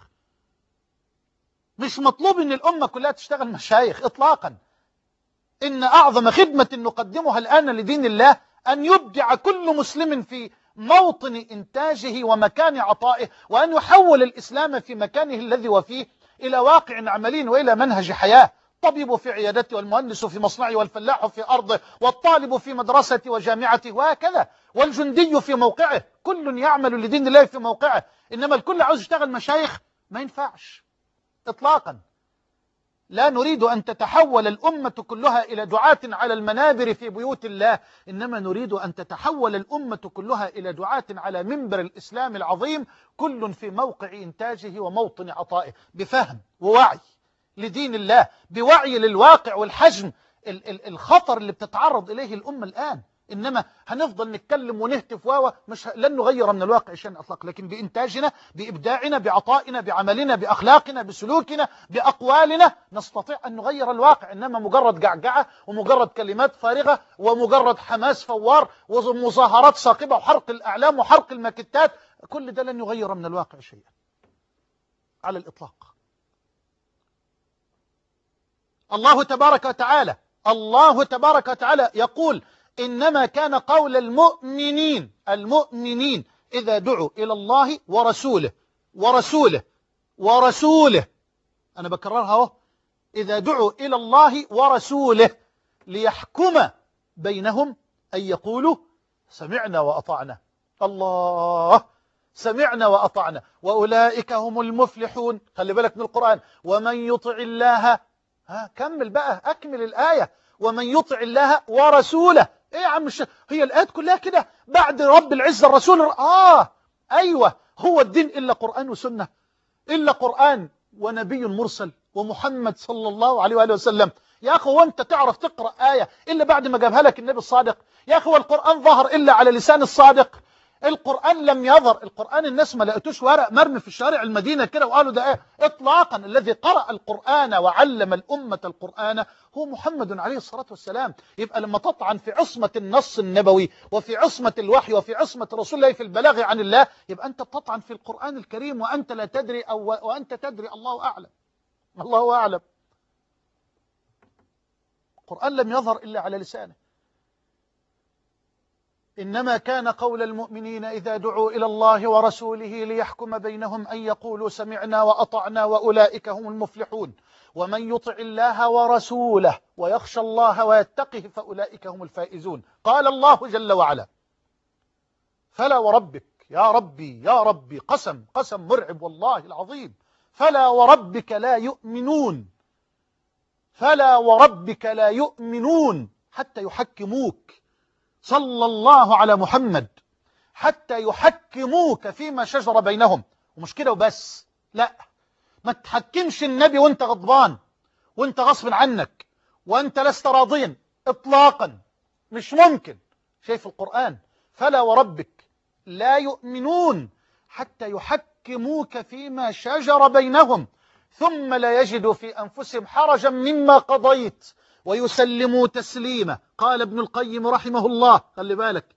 مش مطلوب ان الأمة كلها تشتغل مشايخ إطلاقا إن أعظم خدمة نقدمها الآن لدين الله أن يبدع كل مسلم في موطن إنتاجه ومكان عطائه وأن يحول الإسلام في مكانه الذي وفيه إلى واقع عملي وإلى منهج حياة الطبيب في عيادته والمهندس في مصنعه والفلاح في أرضه والطالب في مدرسته وجامعته وهكذا والجندي في موقعه كل يعمل لدين الله في موقعه إنما الكل عاوز يشتغل مشايخ ما ينفعش إطلاقا لا نريد أن تتحول الأمة كلها إلى دعاة على المنابر في بيوت الله إنما نريد أن تتحول الأمة كلها إلى دعاة على منبر الإسلام العظيم كل في موقع إنتاجه وموطن عطائه بفهم ووعي لدين الله بوعي للواقع والحجم الخطر اللي بتتعرض إليه الأمة الآن إنما هنفضل نتكلم ونهتف واوا مش لن نغير من الواقع شيئا أطلق لكن بإنتاجنا بإبداعنا بعطائنا بعملنا بأخلاقنا بسلوكنا بأقوالنا نستطيع أن نغير الواقع إنما مجرد جعجعة ومجرد كلمات فارغة ومجرد حماس فوار ومظاهرات ساقبة وحرق الأعلام وحرق الماكتات كل ده لن يغير من الواقع شيئا على الإطلاق الله تبارك وتعالى الله تبارك وتعالى يقول إنما كان قول المؤمنين المؤمنين إذا دعوا إلى الله ورسوله ورسوله ورسوله أنا بكررها اهو إذا دعوا إلى الله ورسوله ليحكم بينهم أن يقولوا سمعنا وأطعنا الله سمعنا وأطعنا وأولئك هم المفلحون خلي بالك من القرآن ومن يطع الله ها كمل بقى أكمل الآية ومن يطع الله ورسوله ايه يا عم الشيخ هي الآيات كلها كده بعد رب العزة الرسول آه أيوة هو الدين إلا قرآن وسنة إلا قرآن ونبي مرسل ومحمد صلى الله عليه وآله وسلم يا أخي وانت تعرف تقرأ آية إلا بعد ما جابها لك النبي الصادق يا أخي والقرآن ظهر إلا على لسان الصادق القرآن لم يظهر القرآن الناس ما لقيتوش ورق مرمي في الشارع المدينة كده وقالوا ده ايه اطلاقا الذي قرأ القرآن وعلم الأمة القرآن هو محمد عليه الصلاة والسلام يبقى لما تطعن في عصمة النص النبوي وفي عصمة الوحي وفي عصمة رسول الله في البلاغ عن الله يبقى أنت بتطعن في القرآن الكريم وأنت لا تدري أو وأنت تدري الله أعلم الله أعلم القرآن لم يظهر إلا على لسانه إنما كان قول المؤمنين إذا دعوا إلى الله ورسوله ليحكم بينهم أن يقولوا سمعنا وأطعنا وأولئك هم المفلحون ومن يطع الله ورسوله ويخشى الله ويتقه فأولئك هم الفائزون قال الله جل وعلا فلا وربك يا ربي يا ربي قسم قسم مرعب والله العظيم فلا وربك لا يؤمنون فلا وربك لا يؤمنون حتى يحكموك صلى الله على محمد حتى يحكموك فيما شجر بينهم ومش كده وبس لا ما تحكمش النبي وانت غضبان وانت غصب عنك وانت لست راضيا اطلاقا مش ممكن شايف القرآن فلا وربك لا يؤمنون حتى يحكموك فيما شجر بينهم ثم لا يجدوا في أنفسهم حرجا مما قضيت ويسلموا تسليما قال ابن القيم رحمه الله خلي بالك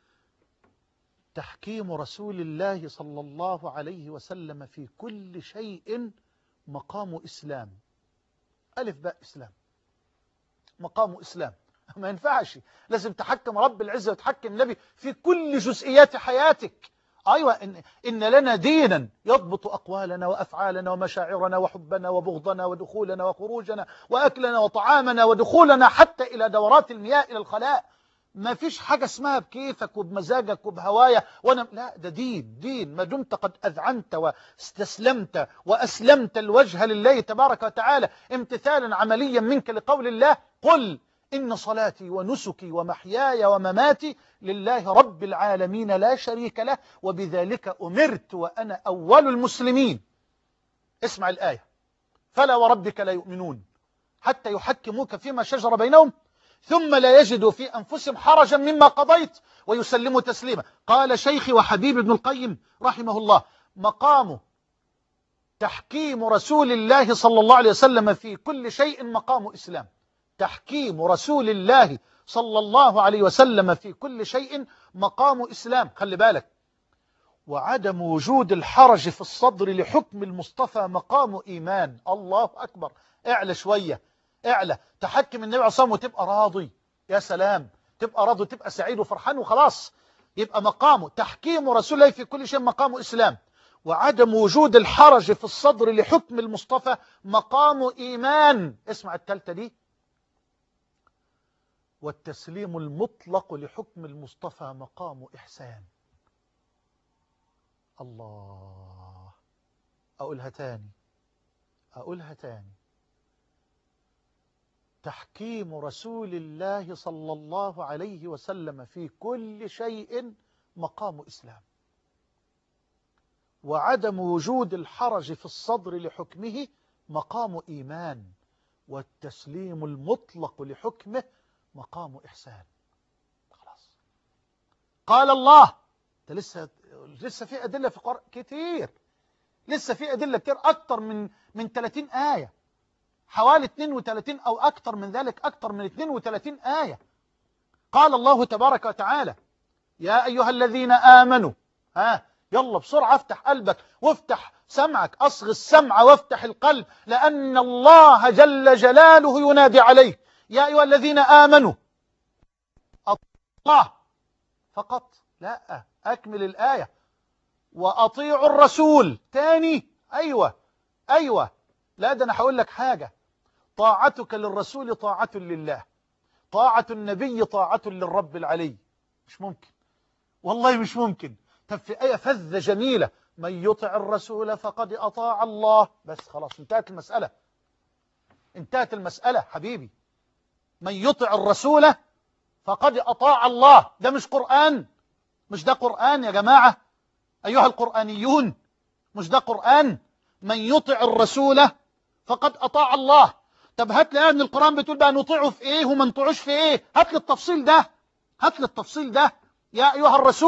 تحكيم رسول الله صلى الله عليه وسلم في كل شيء مقام إسلام ألف باء إسلام مقام إسلام ما ينفعش لازم تحكم رب العزة وتحكم النبي في كل جزئيات حياتك أيوة إن, إن لنا دينا يضبط أقوالنا وأفعالنا ومشاعرنا وحبنا وبغضنا ودخولنا وخروجنا وأكلنا وطعامنا ودخولنا حتى إلى دورات المياه إلى الخلاء ما فيش حاجة اسمها بكيفك وبمزاجك وبهوايا وانا لا ده دين دين ما دمت قد أذعنت واستسلمت وأسلمت الوجه لله تبارك وتعالى امتثالا عمليا منك لقول الله قل إن صلاتي ونسكي ومحياي ومماتي لله رب العالمين لا شريك له وبذلك أمرت وأنا أول المسلمين اسمع الآية فلا وربك لا يؤمنون حتى يحكموك فيما شجر بينهم ثم لا يجدوا في أنفسهم حرجا مما قضيت ويسلموا تسليما قال شيخي وحبيب ابن القيم رحمه الله مقام تحكيم رسول الله صلى الله عليه وسلم في كل شيء مقام إسلام تحكيم رسول الله صلى الله عليه وسلم في كل شيء مقام إسلام خلي بالك وعدم وجود الحرج في الصدر لحكم المصطفى مقام إيمان الله أكبر اعلى شوية اعلى تحكم النبي عليه الصلاة وتبقى راضي يا سلام تبقى راضي وتبقى سعيد وفرحان وخلاص يبقى مقامه تحكيم رسول الله في كل شيء مقام إسلام وعدم وجود الحرج في الصدر لحكم المصطفى مقام إيمان اسمع التالتة دي والتسليم المطلق لحكم المصطفى مقام إحسان الله أقولها تاني أقولها تاني تحكيم رسول الله صلى الله عليه وسلم في كل شيء مقام إسلام وعدم وجود الحرج في الصدر لحكمه مقام إيمان والتسليم المطلق لحكمه مقام إحسان خلاص قال الله ده لسه لسه في أدلة في القرآن كتير لسه في أدلة كتير أكتر من من 30 آية حوالي 32 أو أكتر من ذلك أكتر من 32 آية قال الله تبارك وتعالى يا أيها الذين آمنوا ها يلا بسرعة افتح قلبك وافتح سمعك أصغ السمع وافتح القلب لأن الله جل جلاله ينادي عليك يا أيها الذين آمنوا الله فقط لا أكمل الآية وأطيعوا الرسول تاني أيوة أيوة لا ده أنا هقول لك حاجة طاعتك للرسول طاعة لله طاعة النبي طاعة للرب العلي مش ممكن والله مش ممكن طب في آية فذة جميلة من يطع الرسول فقد أطاع الله بس خلاص انتهت المسألة انتهت المسألة حبيبي من يطع الرسول فقد أطاع الله ده مش قرآن مش ده قرآن يا جماعة أيها القرآنيون مش ده قرآن من يطع الرسول فقد أطاع الله طب هات لي من القرآن بتقول بقى نطيعه في إيه وما نطيعوش في إيه هات لي التفصيل ده هات لي التفصيل ده يا أيها الرسول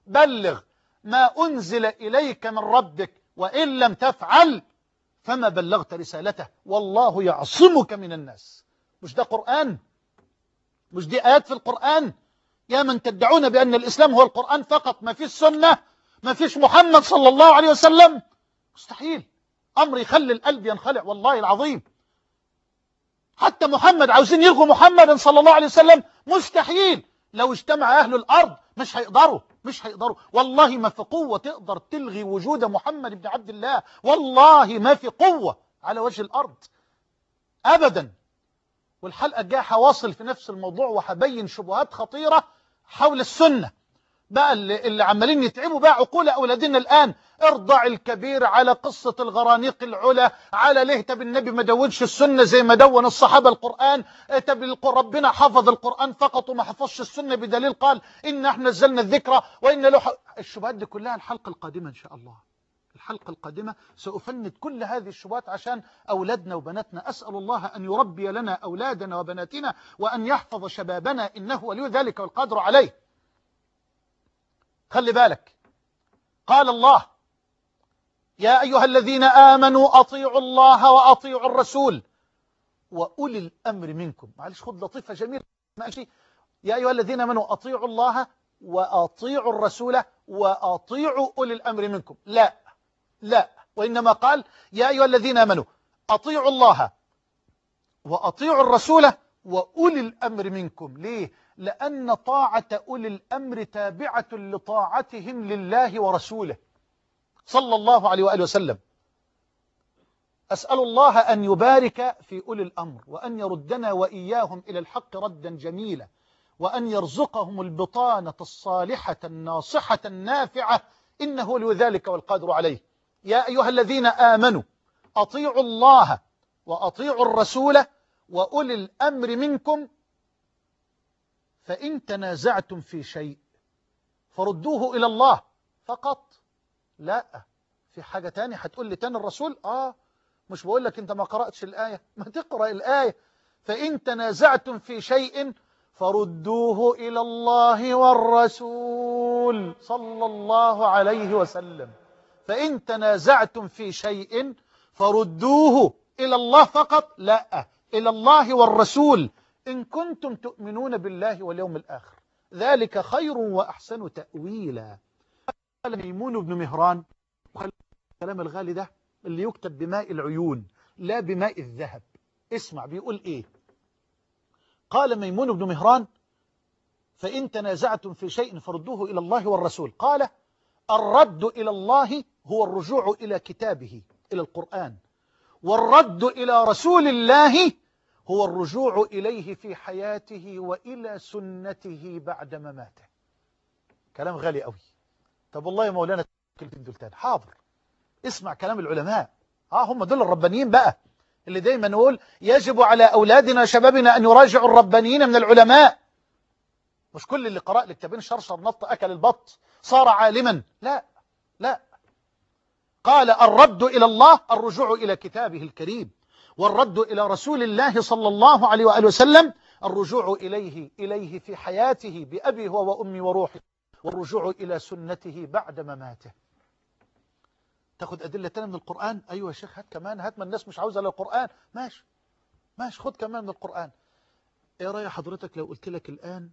بلغ ما أنزل إليك من ربك وإن لم تفعل فما بلغت رسالته والله يعصمك من الناس مش ده قرآن مش دي آيات في القرآن يا من تدعون بأن الإسلام هو القرآن فقط ما فيش سنة ما فيش محمد صلى الله عليه وسلم مستحيل أمر يخلي القلب ينخلع والله العظيم حتى محمد عاوزين يلغوا محمدا صلى الله عليه وسلم مستحيل لو اجتمع أهل الأرض مش هيقدروا مش هيقدروا والله ما في قوة تقدر تلغي وجود محمد بن عبد الله والله ما في قوة على وجه الأرض أبدا والحلقة الجاية هواصل في نفس الموضوع وهبين شبهات خطيرة حول السنة بقى اللي, اللي عمالين يتعبوا بقى عقول أولادنا الآن ارضع الكبير على قصة الغرانيق العلا على ليه طب النبي ما دونش السنة زي ما دون الصحابة القرآن طب ربنا حفظ القرآن فقط وما حفظش السنة بدليل قال إن احنا نزلنا الذكرى وإن له الشبهات دي كلها الحلقة القادمة إن شاء الله الحلقة القادمة سأفند كل هذه الشبهات عشان أولادنا وبناتنا أسأل الله أن يربي لنا أولادنا وبناتنا وأن يحفظ شبابنا إنه ولي ذلك والقادر عليه خلي بالك قال الله يا أيها الذين آمنوا أطيعوا الله وأطيعوا الرسول وأولي الأمر منكم معلش خد لطيفة جميلة ماشي يا أيها الذين آمنوا أطيعوا الله وأطيعوا الرسول وأطيعوا أولي الأمر منكم لا لا وإنما قال يا أيها الذين آمنوا أطيعوا الله وأطيعوا الرسول وأولي الأمر منكم ليه؟ لأن طاعة أولي الأمر تابعة لطاعتهم لله ورسوله صلى الله عليه وآله وسلم أسأل الله أن يبارك في أولي الأمر وأن يردنا وإياهم إلى الحق ردا جميلا وأن يرزقهم البطانة الصالحة الناصحة النافعة إنه لذلك والقادر عليه يا أيها الذين آمنوا أطيعوا الله وأطيعوا الرسول وأولي الأمر منكم فإن تنازعتم في شيء فردوه إلى الله فقط لا في حاجة تانية هتقول لي تاني الرسول آه مش بقول لك أنت ما قرأتش الآية ما تقرأ الآية فإن تنازعتم في شيء فردوه إلى الله والرسول صلى الله عليه وسلم فإن تنازعتم في شيء فردوه إلى الله فقط لا إلى الله والرسول إن كنتم تؤمنون بالله واليوم الآخر ذلك خير وأحسن تأويلا قال ميمون بن مهران الكلام الغالي ده اللي يكتب بماء العيون لا بماء الذهب اسمع بيقول إيه قال ميمون بن مهران فإن تنازعتم في شيء فردوه إلى الله والرسول قال الرد إلى الله هو الرجوع إلى كتابه إلى القرآن والرد إلى رسول الله هو الرجوع إليه في حياته وإلى سنته بعد مماته كلام غالي قوي طب والله يا مولانا كلمتين دول تاني حاضر اسمع كلام العلماء اه هم دول الربانيين بقى اللي دايما نقول يجب على أولادنا وشبابنا أن يراجعوا الربانيين من العلماء مش كل اللي قرأ لكتابين شرشر نط أكل البط صار عالما لا لا قال الرد إلى الله الرجوع إلى كتابه الكريم والرد إلى رسول الله صلى الله عليه وآله وسلم الرجوع إليه إليه في حياته بأبي هو وأمي وروحي والرجوع إلى سنته بعد مماته تاخد أدلة تانية من القرآن أيوة يا شيخ هات كمان هات ما الناس مش عاوزة القرآن ماشي ماشي خد كمان من القرآن ايه رأي حضرتك لو قلت لك الآن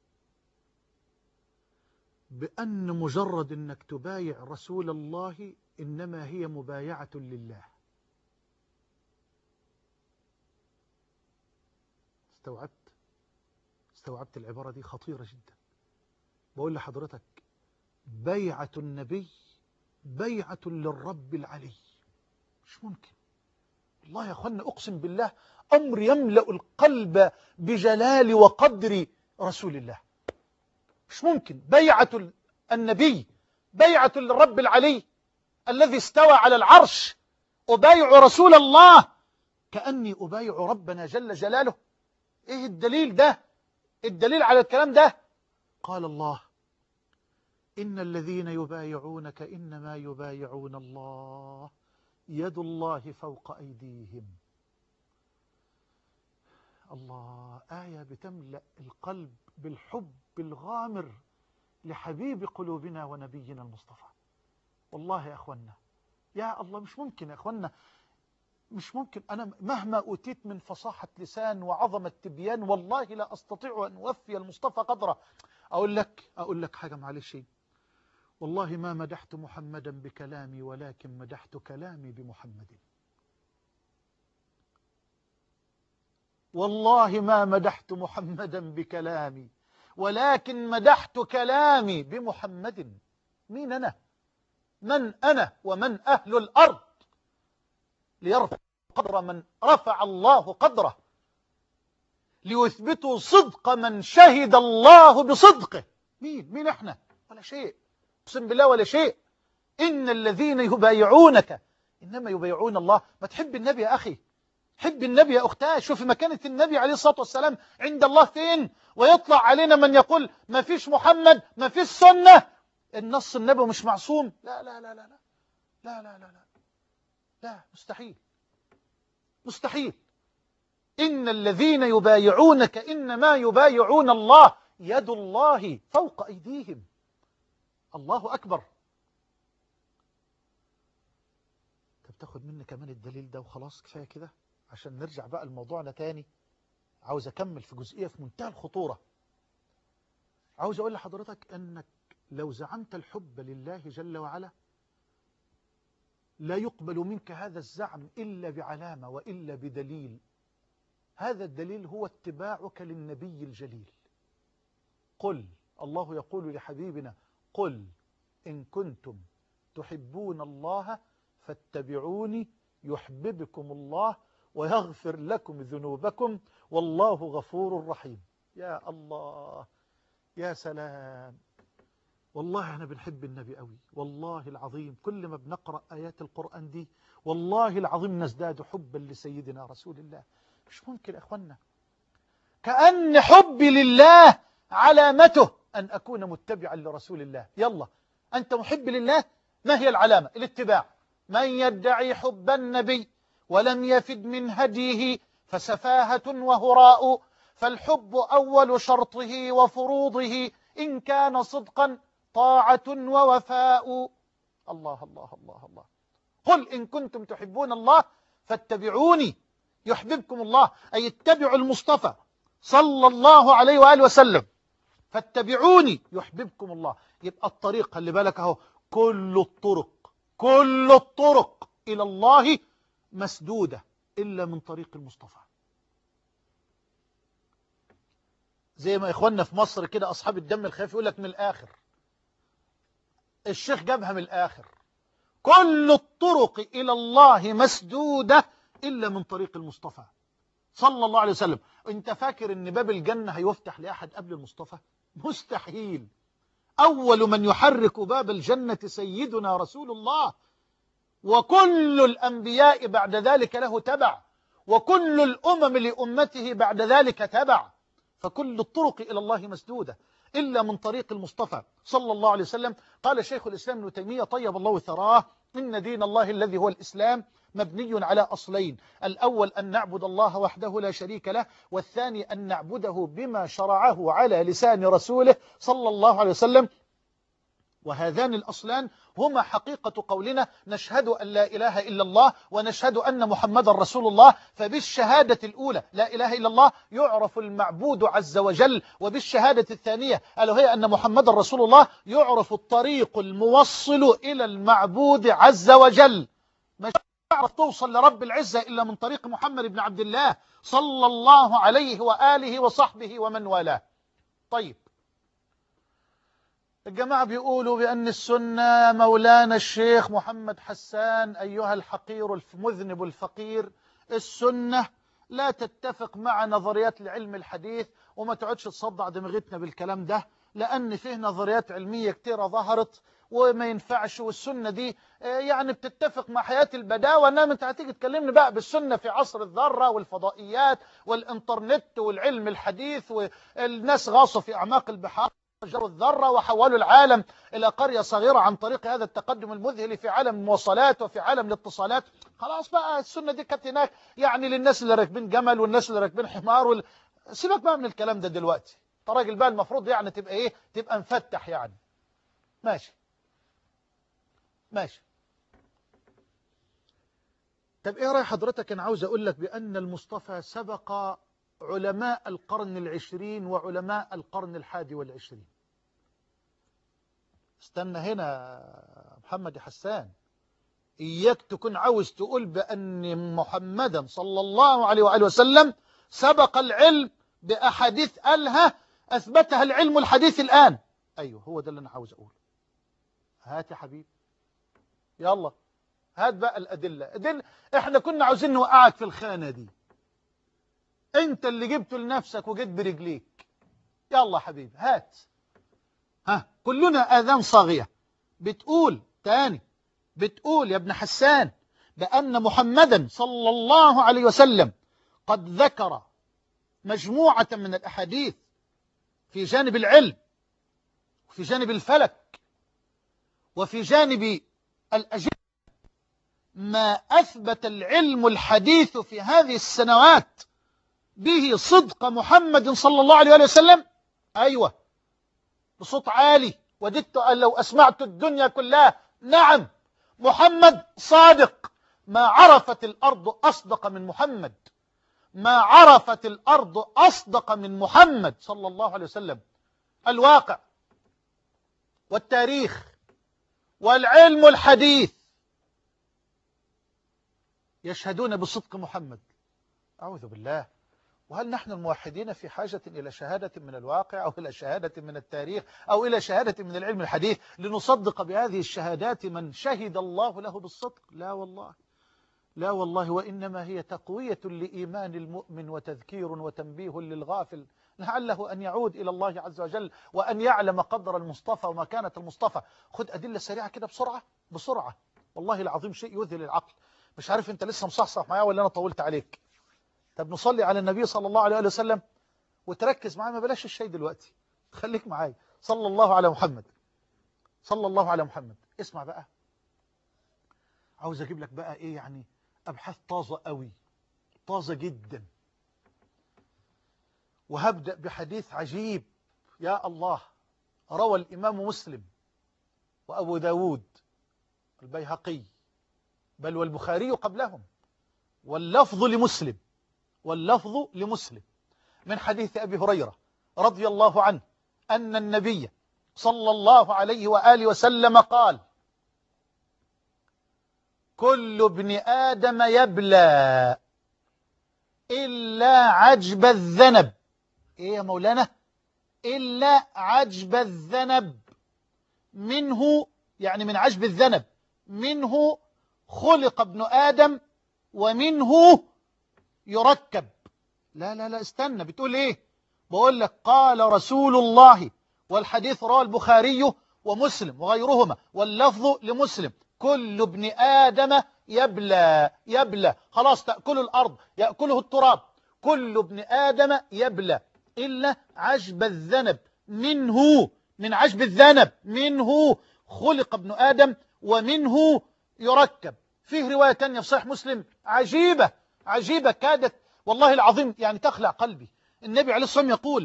بأن مجرد أنك تبايع رسول الله إنما هي مبايعة لله استوعبت استوعبت العبارة دي خطيرة جدا بقول لحضرتك بيعة النبي بيعة للرب العلي مش ممكن والله يا أخوانا أقسم بالله أمر يملأ القلب بجلال وقدر رسول الله مش ممكن بيعة النبي بيعة للرب العلي الذي استوى على العرش أبايع رسول الله كأني أبايع ربنا جل جلاله إيه الدليل ده الدليل على الكلام ده قال الله إن الذين يبايعونك إنما يبايعون الله يد الله فوق أيديهم الله آية بتملأ القلب بالحب الغامر لحبيب قلوبنا ونبينا المصطفى والله يا أخوانا يا الله مش ممكن يا أخوانا مش ممكن أنا مهما أوتيت من فصاحة لسان وعظمة تبيان والله لا أستطيع أن أوفي المصطفى قدره أقول لك أقول لك حاجة معلش والله ما مدحت محمدا بكلامي ولكن مدحت كلامي بمحمد والله ما مدحت محمدا بكلامي ولكن مدحت كلامي بمحمد مين أنا من أنا ومن أهل الأرض ليرفع قدر من رفع الله قدره ليثبتوا صدق من شهد الله بصدقه مين مين احنا ولا شيء اقسم بالله ولا شيء إن الذين يبايعونك إنما يبايعون الله ما تحب النبي يا أخي حب النبي يا أختاه شوفي مكانة النبي عليه الصلاة والسلام عند الله فين ويطلع علينا من يقول ما فيش محمد ما فيش سنة النص النبوي مش معصوم لا لا لا لا لا لا لا لا لا, لا مستحيل مستحيل إن الذين يبايعونك إنما يبايعون الله يد الله فوق أيديهم الله أكبر طب تاخد مني كمان الدليل ده وخلاص كفاية كده عشان نرجع بقى لموضوعنا تاني عاوز أكمل في جزئية في منتهى الخطورة عاوز أقول لحضرتك أنك لو زعمت الحب لله جل وعلا لا يقبل منك هذا الزعم إلا بعلامة وإلا بدليل هذا الدليل هو اتباعك للنبي الجليل قل الله يقول لحبيبنا قل إن كنتم تحبون الله فاتبعوني يحببكم الله ويغفر لكم ذنوبكم والله غفور رحيم يا الله يا سلام والله احنا بنحب النبي قوي والله العظيم كل ما بنقرأ آيات القرآن دي والله العظيم نزداد حبا لسيدنا رسول الله مش ممكن يا أخوانا كأن حبي لله علامته أن أكون متبعا لرسول الله يلا أنت محب لله ما هي العلامة الاتباع من يدعي حب النبي ولم يفد من هديه فسفاهة وهراء فالحب أول شرطه وفروضه إن كان صدقا طاعة ووفاء الله الله الله الله قل إن كنتم تحبون الله فاتبعوني يحببكم الله أي اتبعوا المصطفى صلى الله عليه وآله وسلم فاتبعوني يحببكم الله يبقى الطريق اللي بالك اهو كل الطرق كل الطرق إلى الله مسدودة إلا من طريق المصطفى زي ما إخواننا في مصر كده أصحاب الدم الخفيف يقول لك من الآخر الشيخ جابها من الآخر كل الطرق إلى الله مسدودة إلا من طريق المصطفى صلى الله عليه وسلم انت فاكر ان باب الجنة هيفتح لأحد قبل المصطفى مستحيل أول من يحرك باب الجنة سيدنا رسول الله وكل الأنبياء بعد ذلك له تبع وكل الأمم لأمته بعد ذلك تبع فكل الطرق إلى الله مسدودة إلا من طريق المصطفى صلى الله عليه وسلم قال شيخ الإسلام ابن تيمية طيب الله ثراه إن دين الله الذي هو الإسلام مبني على أصلين الأول أن نعبد الله وحده لا شريك له والثاني أن نعبده بما شرعه على لسان رسوله صلى الله عليه وسلم وهذان الأصلان هما حقيقة قولنا نشهد أن لا إله إلا الله ونشهد أن محمد رسول الله فبالشهادة الأولى لا إله إلا الله يعرف المعبود عز وجل وبالشهادة الثانية ألا هي أن محمد رسول الله يعرف الطريق الموصل إلى المعبود عز وجل ما تعرف توصل لرب العزة إلا من طريق محمد بن عبد الله صلى الله عليه وآله وصحبه ومن والاه طيب الجماعة بيقولوا بأن السنة مولانا الشيخ محمد حسان أيها الحقير المذنب الفقير السنة لا تتفق مع نظريات العلم الحديث وما تقعدش تصدع دماغتنا بالكلام ده لأن فيه نظريات علمية كتيرة ظهرت وما ينفعش والسنة دي يعني بتتفق مع حياة البداوة انما انت هتيجي تكلمني بقى بالسنة في عصر الذرة والفضائيات والانترنت والعلم الحديث والناس غاصوا في أعماق البحار جروا الذرة وحولوا العالم إلى قرية صغيرة عن طريق هذا التقدم المذهل في عالم المواصلات وفي عالم الاتصالات خلاص بقى السنة دي كانت هناك يعني للناس اللي راكبين جمل والناس اللي راكبين حمار وال... سيبك بقى من الكلام ده دلوقتي انت راجل بقى المفروض يعني تبقى ايه تبقى مفتح يعني ماشي ماشي طب ايه راي حضرتك انا عاوز اقول لك بان المصطفى سبق علماء القرن العشرين وعلماء القرن الحادي والعشرين استنى هنا محمد حسان إياك تكون عاوز تقول بأن محمدا صلى الله عليه وآله وسلم سبق العلم بأحاديث قالها أثبتها العلم الحديث الآن أيوه هو ده اللي أنا عاوز أقوله هات يا حبيبي يلا هات بقى الأدلة أدلة إحنا كنا عاوزين نوقعك في الخانة دي أنت اللي جبته لنفسك وجيت برجليك يلا حبيبي هات ها كلنا آذان صاغية بتقول تاني بتقول يا ابن حسان بأن محمدا صلى الله عليه وسلم قد ذكر مجموعة من الأحاديث في جانب العلم وفي جانب الفلك وفي جانب الأجهزة ما أثبت العلم الحديث في هذه السنوات به صدق محمد صلى الله عليه وسلم أيوة بصوت عالي وددت أن لو أسمعت الدنيا كلها نعم محمد صادق ما عرفت الأرض أصدق من محمد ما عرفت الأرض أصدق من محمد صلى الله عليه وسلم الواقع والتاريخ والعلم الحديث يشهدون بصدق محمد أعوذ بالله وهل نحن الموحدين في حاجة إلى شهادة من الواقع أو إلى شهادة من التاريخ أو إلى شهادة من العلم الحديث لنصدق بهذه الشهادات من شهد الله له بالصدق لا والله لا والله وإنما هي تقوية لإيمان المؤمن وتذكير وتنبيه للغافل لعله أن يعود إلى الله عز وجل وأن يعلم قدر المصطفى ومكانة المصطفى خد أدلة سريعة كده بسرعة بسرعة والله العظيم شيء يذهل العقل مش عارف أنت لسه مصحصح معايا ولا أنا طولت عليك طب نصلي على النبي صلى الله عليه وسلم وتركز معايا ما بلاش الشيء دلوقتي خليك معايا صلى الله على محمد صلى الله على محمد اسمع بقى عاوز اجيب لك بقى ايه يعني ابحاث طازه قوي طازه جدا وهبدا بحديث عجيب يا الله روى الامام مسلم وابو داود البيهقي بل والبخاري قبلهم واللفظ لمسلم واللفظ لمسلم من حديث أبي هريرة رضي الله عنه أن النبي صلى الله عليه وآله وسلم قال كل ابن آدم يبلى إلا عجب الذنب إيه يا مولانا إلا عجب الذنب منه يعني من عجب الذنب منه خلق ابن آدم ومنه يركب لا لا لا استنى بتقول ايه بقول لك قال رسول الله والحديث رواه البخاري ومسلم وغيرهما واللفظ لمسلم كل ابن آدم يبلى يبلى خلاص تأكل الأرض يأكله التراب كل ابن آدم يبلى إلا عجب الذنب منه من عجب الذنب منه خلق ابن آدم ومنه يركب فيه رواية تانية في صحيح مسلم عجيبة عجيبة كادت والله العظيم يعني تخلع قلبي النبي عليه الصلاة والسلام يقول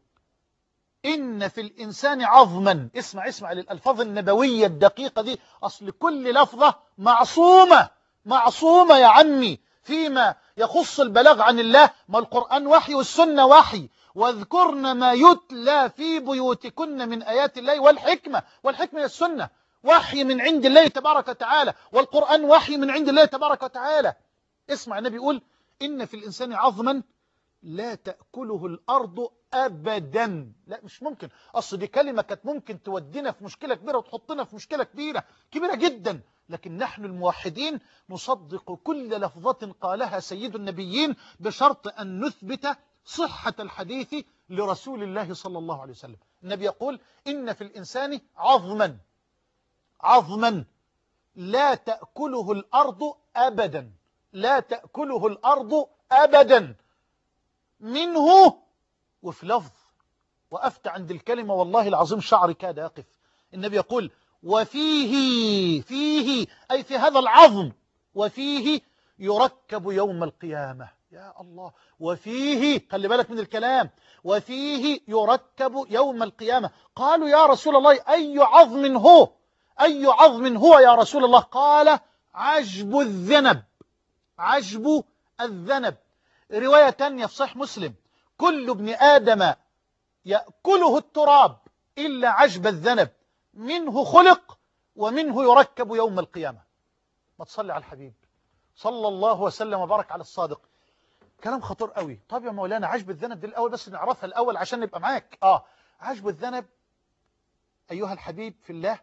إن في الإنسان عظما اسمع اسمع للألفاظ النبوية الدقيقة دي أصل كل لفظة معصومة معصومة يا عمي فيما يخص البلاغ عن الله ما القرآن وحي والسنة وحي واذكرن ما يتلى في بيوتكن من آيات الله والحكمة والحكمة هي السنة وحي من عند الله تبارك وتعالى والقرآن وحي من عند الله تبارك وتعالى اسمع النبي يقول إن في الإنسان عظما لا تأكله الأرض أبدا لا مش ممكن أصل دي كلمة كانت ممكن تودينا في مشكلة كبيرة وتحطنا في مشكلة كبيرة كبيرة جدا لكن نحن الموحدين نصدق كل لفظة قالها سيد النبيين بشرط أن نثبت صحة الحديث لرسول الله صلى الله عليه وسلم النبي يقول إن في الإنسان عظما عظما لا تأكله الأرض أبدا لا تأكله الأرض أبدا منه وفي لفظ وقفت عند الكلمة والله العظيم شعري كاد يقف النبي يقول وفيه فيه أي في هذا العظم وفيه يركب يوم القيامة يا الله وفيه خلي بالك من الكلام وفيه يركب يوم القيامة قالوا يا رسول الله أي عظم هو أي عظم هو يا رسول الله قال عجب الذنب عجب الذنب رواية تانية في صحيح مسلم كل ابن آدم يأكله التراب إلا عجب الذنب منه خلق ومنه يركب يوم القيامة ما تصلي على الحبيب صلى الله وسلم وبارك على الصادق كلام خطير قوي طب يا مولانا عجب الذنب دي الأول بس نعرفها الأول عشان نبقى معاك آه عجب الذنب أيها الحبيب في الله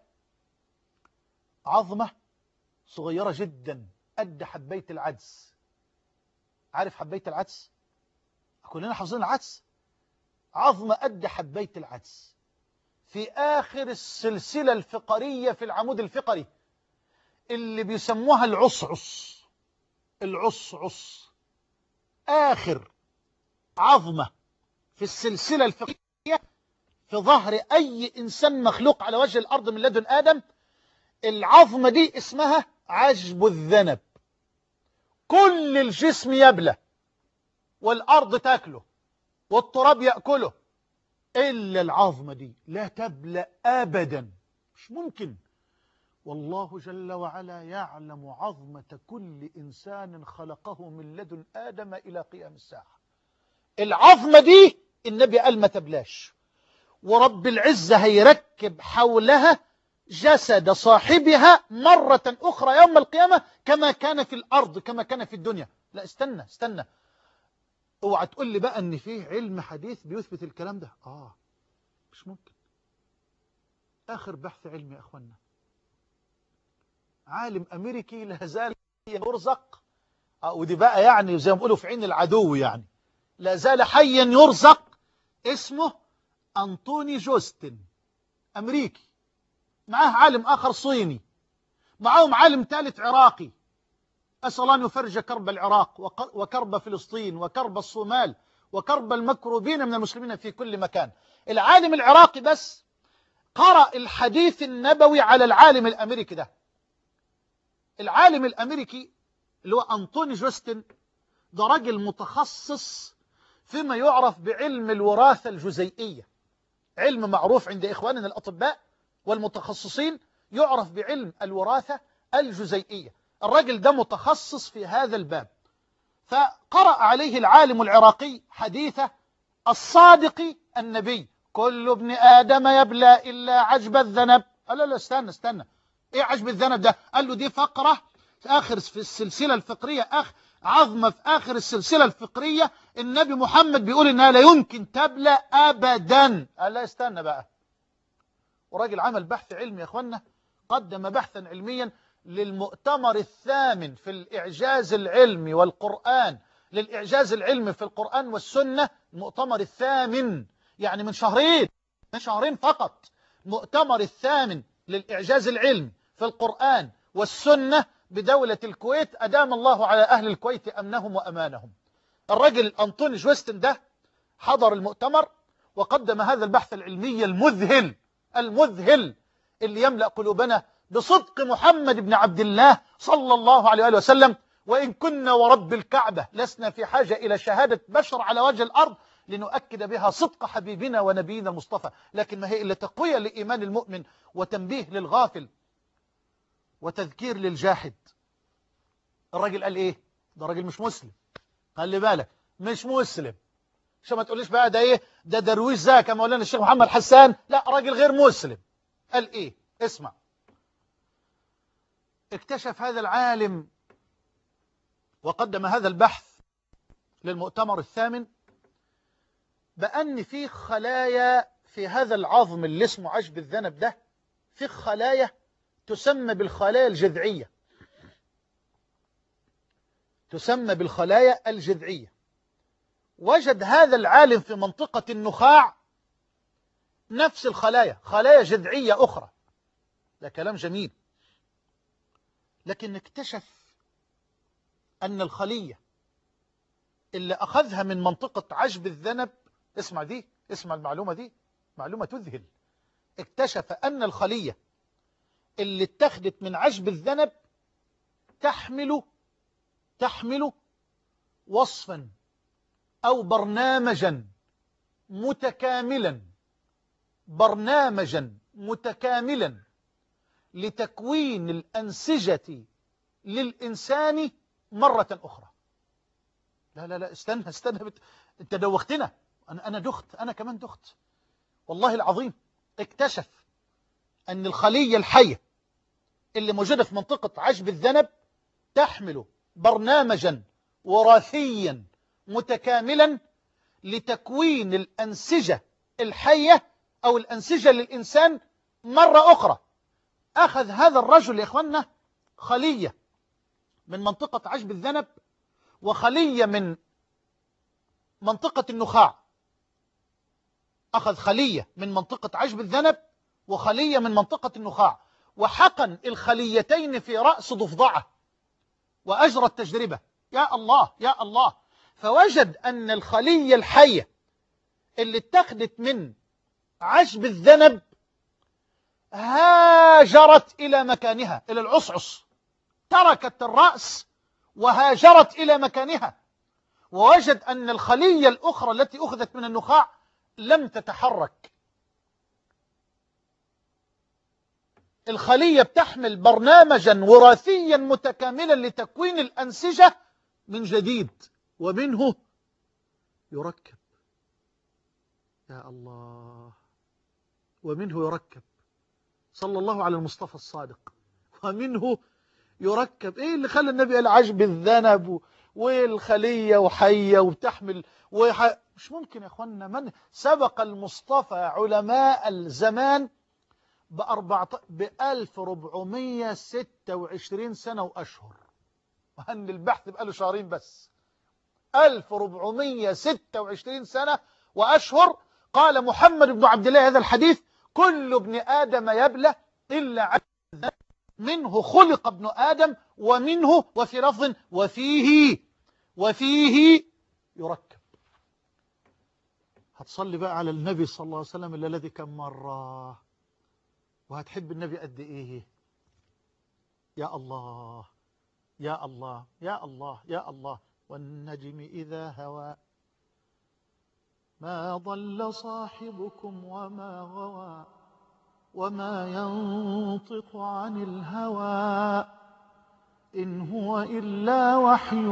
عظمة صغيرة جدا قد حبية العدس عارف حبية العدس كلنا حافظين العدس عظمة قد حبية العدس في آخر السلسلة الفقرية في العمود الفقري اللي بيسموها العصعص العصعص آخر عظمة في السلسلة الفقرية في ظهر أي إنسان مخلوق على وجه الأرض من لدن آدم العظمة دي اسمها عجب الذنب كل الجسم يبلى والأرض تاكله والتراب يأكله إلا العظمة دي لا تبلى أبدا مش ممكن والله جل وعلا يعلم عظمة كل إنسان خلقه من لدن آدم إلى قيام الساعة العظمة دي النبي قال ما تبلاش ورب العزة هيركب حولها جسد صاحبها مرة أخرى يوم القيامة كما كان في الأرض كما كان في الدنيا لا استنى استنى اوعى تقول لي بقى ان فيه علم حديث بيثبت الكلام ده اه مش ممكن اخر بحث علمي يا اخوانا عالم امريكي لا زال يرزق آه ودي بقى يعني زي ما بيقولوا في عين العدو يعني لا زال حيا يرزق اسمه انطوني جوستن امريكي معاه عالم اخر صيني معاهم عالم ثالث عراقي أسأل الله أن يفرج كرب العراق وكرب فلسطين وكرب الصومال وكرب المكروبين من المسلمين في كل مكان العالم العراقي بس قرأ الحديث النبوي على العالم الأمريكي ده العالم الأمريكي اللي هو أنطوني جوستن ده راجل متخصص فيما يعرف بعلم الوراثة الجزيئية علم معروف عند إخواننا الأطباء والمتخصصين يعرف بعلم الوراثة الجزيئية الرجل ده متخصص في هذا الباب فقرأ عليه العالم العراقي حديث الصادق النبي كل ابن آدم يبلى إلا عجب الذنب قال له لا استنى استنى ايه عجب الذنب ده قال له دي فقرة في آخر في السلسلة الفقرية أخ عظمة في آخر السلسلة الفقرية النبي محمد بيقول إنها لا يمكن تبلى أبدا قال لا استنى بقى وراجل عمل بحث علمي يا أخوانا قدم بحثا علميا للمؤتمر الثامن في الإعجاز العلمي والقرآن للإعجاز العلمي في القرآن والسنة المؤتمر الثامن يعني من شهرين من شهرين فقط مؤتمر الثامن للإعجاز العلمي في القرآن والسنة بدولة الكويت أدام الله على أهل الكويت أمنهم وأمانهم الرجل أنطوني جوستن ده حضر المؤتمر وقدم هذا البحث العلمي المذهل المذهل اللي يملأ قلوبنا بصدق محمد بن عبد الله صلى الله عليه وآله وسلم وإن كنا ورب الكعبة لسنا في حاجة إلى شهادة بشر على وجه الأرض لنؤكد بها صدق حبيبنا ونبينا المصطفى لكن ما هي إلا تقوية لإيمان المؤمن وتنبيه للغافل وتذكير للجاحد الراجل قال إيه ده راجل مش مسلم خلي بالك مش مسلم عشان ما تقوليش بقى ده إيه ده درويش ذاك يا مولانا الشيخ محمد حسان لا راجل غير مسلم قال إيه اسمع اكتشف هذا العالم وقدم هذا البحث للمؤتمر الثامن بأن في خلايا في هذا العظم اللي اسمه عشب الذنب ده في خلايا تسمى بالخلايا الجذعية تسمى بالخلايا الجذعية وجد هذا العالم في منطقة النخاع نفس الخلايا خلايا جذعية أخرى ده كلام جميل لكن اكتشف أن الخلية اللي أخذها من منطقة عجب الذنب اسمع دي اسمع المعلومة دي معلومة تذهل اكتشف أن الخلية اللي اتخذت من عجب الذنب تحمل تحمل وصفا أو برنامجا متكاملا برنامجا متكاملا لتكوين الأنسجة للإنسان مرة أخرى لا لا لا استنى استنى بت... انت دوختنا أنا, أنا دخت أنا كمان دخت والله العظيم اكتشف أن الخلية الحية اللي موجودة في منطقة عشب الذنب تحمل برنامجا وراثيا متكاملا لتكوين الأنسجة الحية أو الأنسجة للإنسان مرة أخرى أخذ هذا الرجل يا إخوانا خلية من منطقة عشب الذنب وخلية من منطقة النخاع أخذ خلية من منطقة عشب الذنب وخلية من منطقة النخاع وحقن الخليتين في رأس ضفدعة وأجرى التجربة يا الله يا الله فوجد أن الخلية الحية اللي اتخذت من عشب الذنب هاجرت إلى مكانها إلى العصعص تركت الرأس وهاجرت إلى مكانها ووجد أن الخلية الأخرى التي أخذت من النخاع لم تتحرك الخلية بتحمل برنامجا وراثيا متكاملا لتكوين الأنسجة من جديد ومنه يركب يا الله ومنه يركب صلى الله على المصطفى الصادق ومنه يركب ايه اللي خلى النبي قال عجب الذنب والخلية وحية وبتحمل وح... مش ممكن يا اخوانا من سبق المصطفى علماء الزمان ب 1426 سنة وأشهر وأن البحث بقاله شهرين بس 1426 سنة وأشهر قال محمد بن عبد الله هذا الحديث كل ابن آدم يبلى إلا عبد منه خلق ابن آدم ومنه وفي لفظ وفيه وفيه يركب هتصلي بقى على النبي صلى الله عليه وسلم إلا الذي كم مرة وهتحب النبي قد إيه يا الله يا الله يا الله يا الله والنجم إذا هوى ما ضل صاحبكم وما غوى وما ينطق عن الهوى إن هو إلا وحي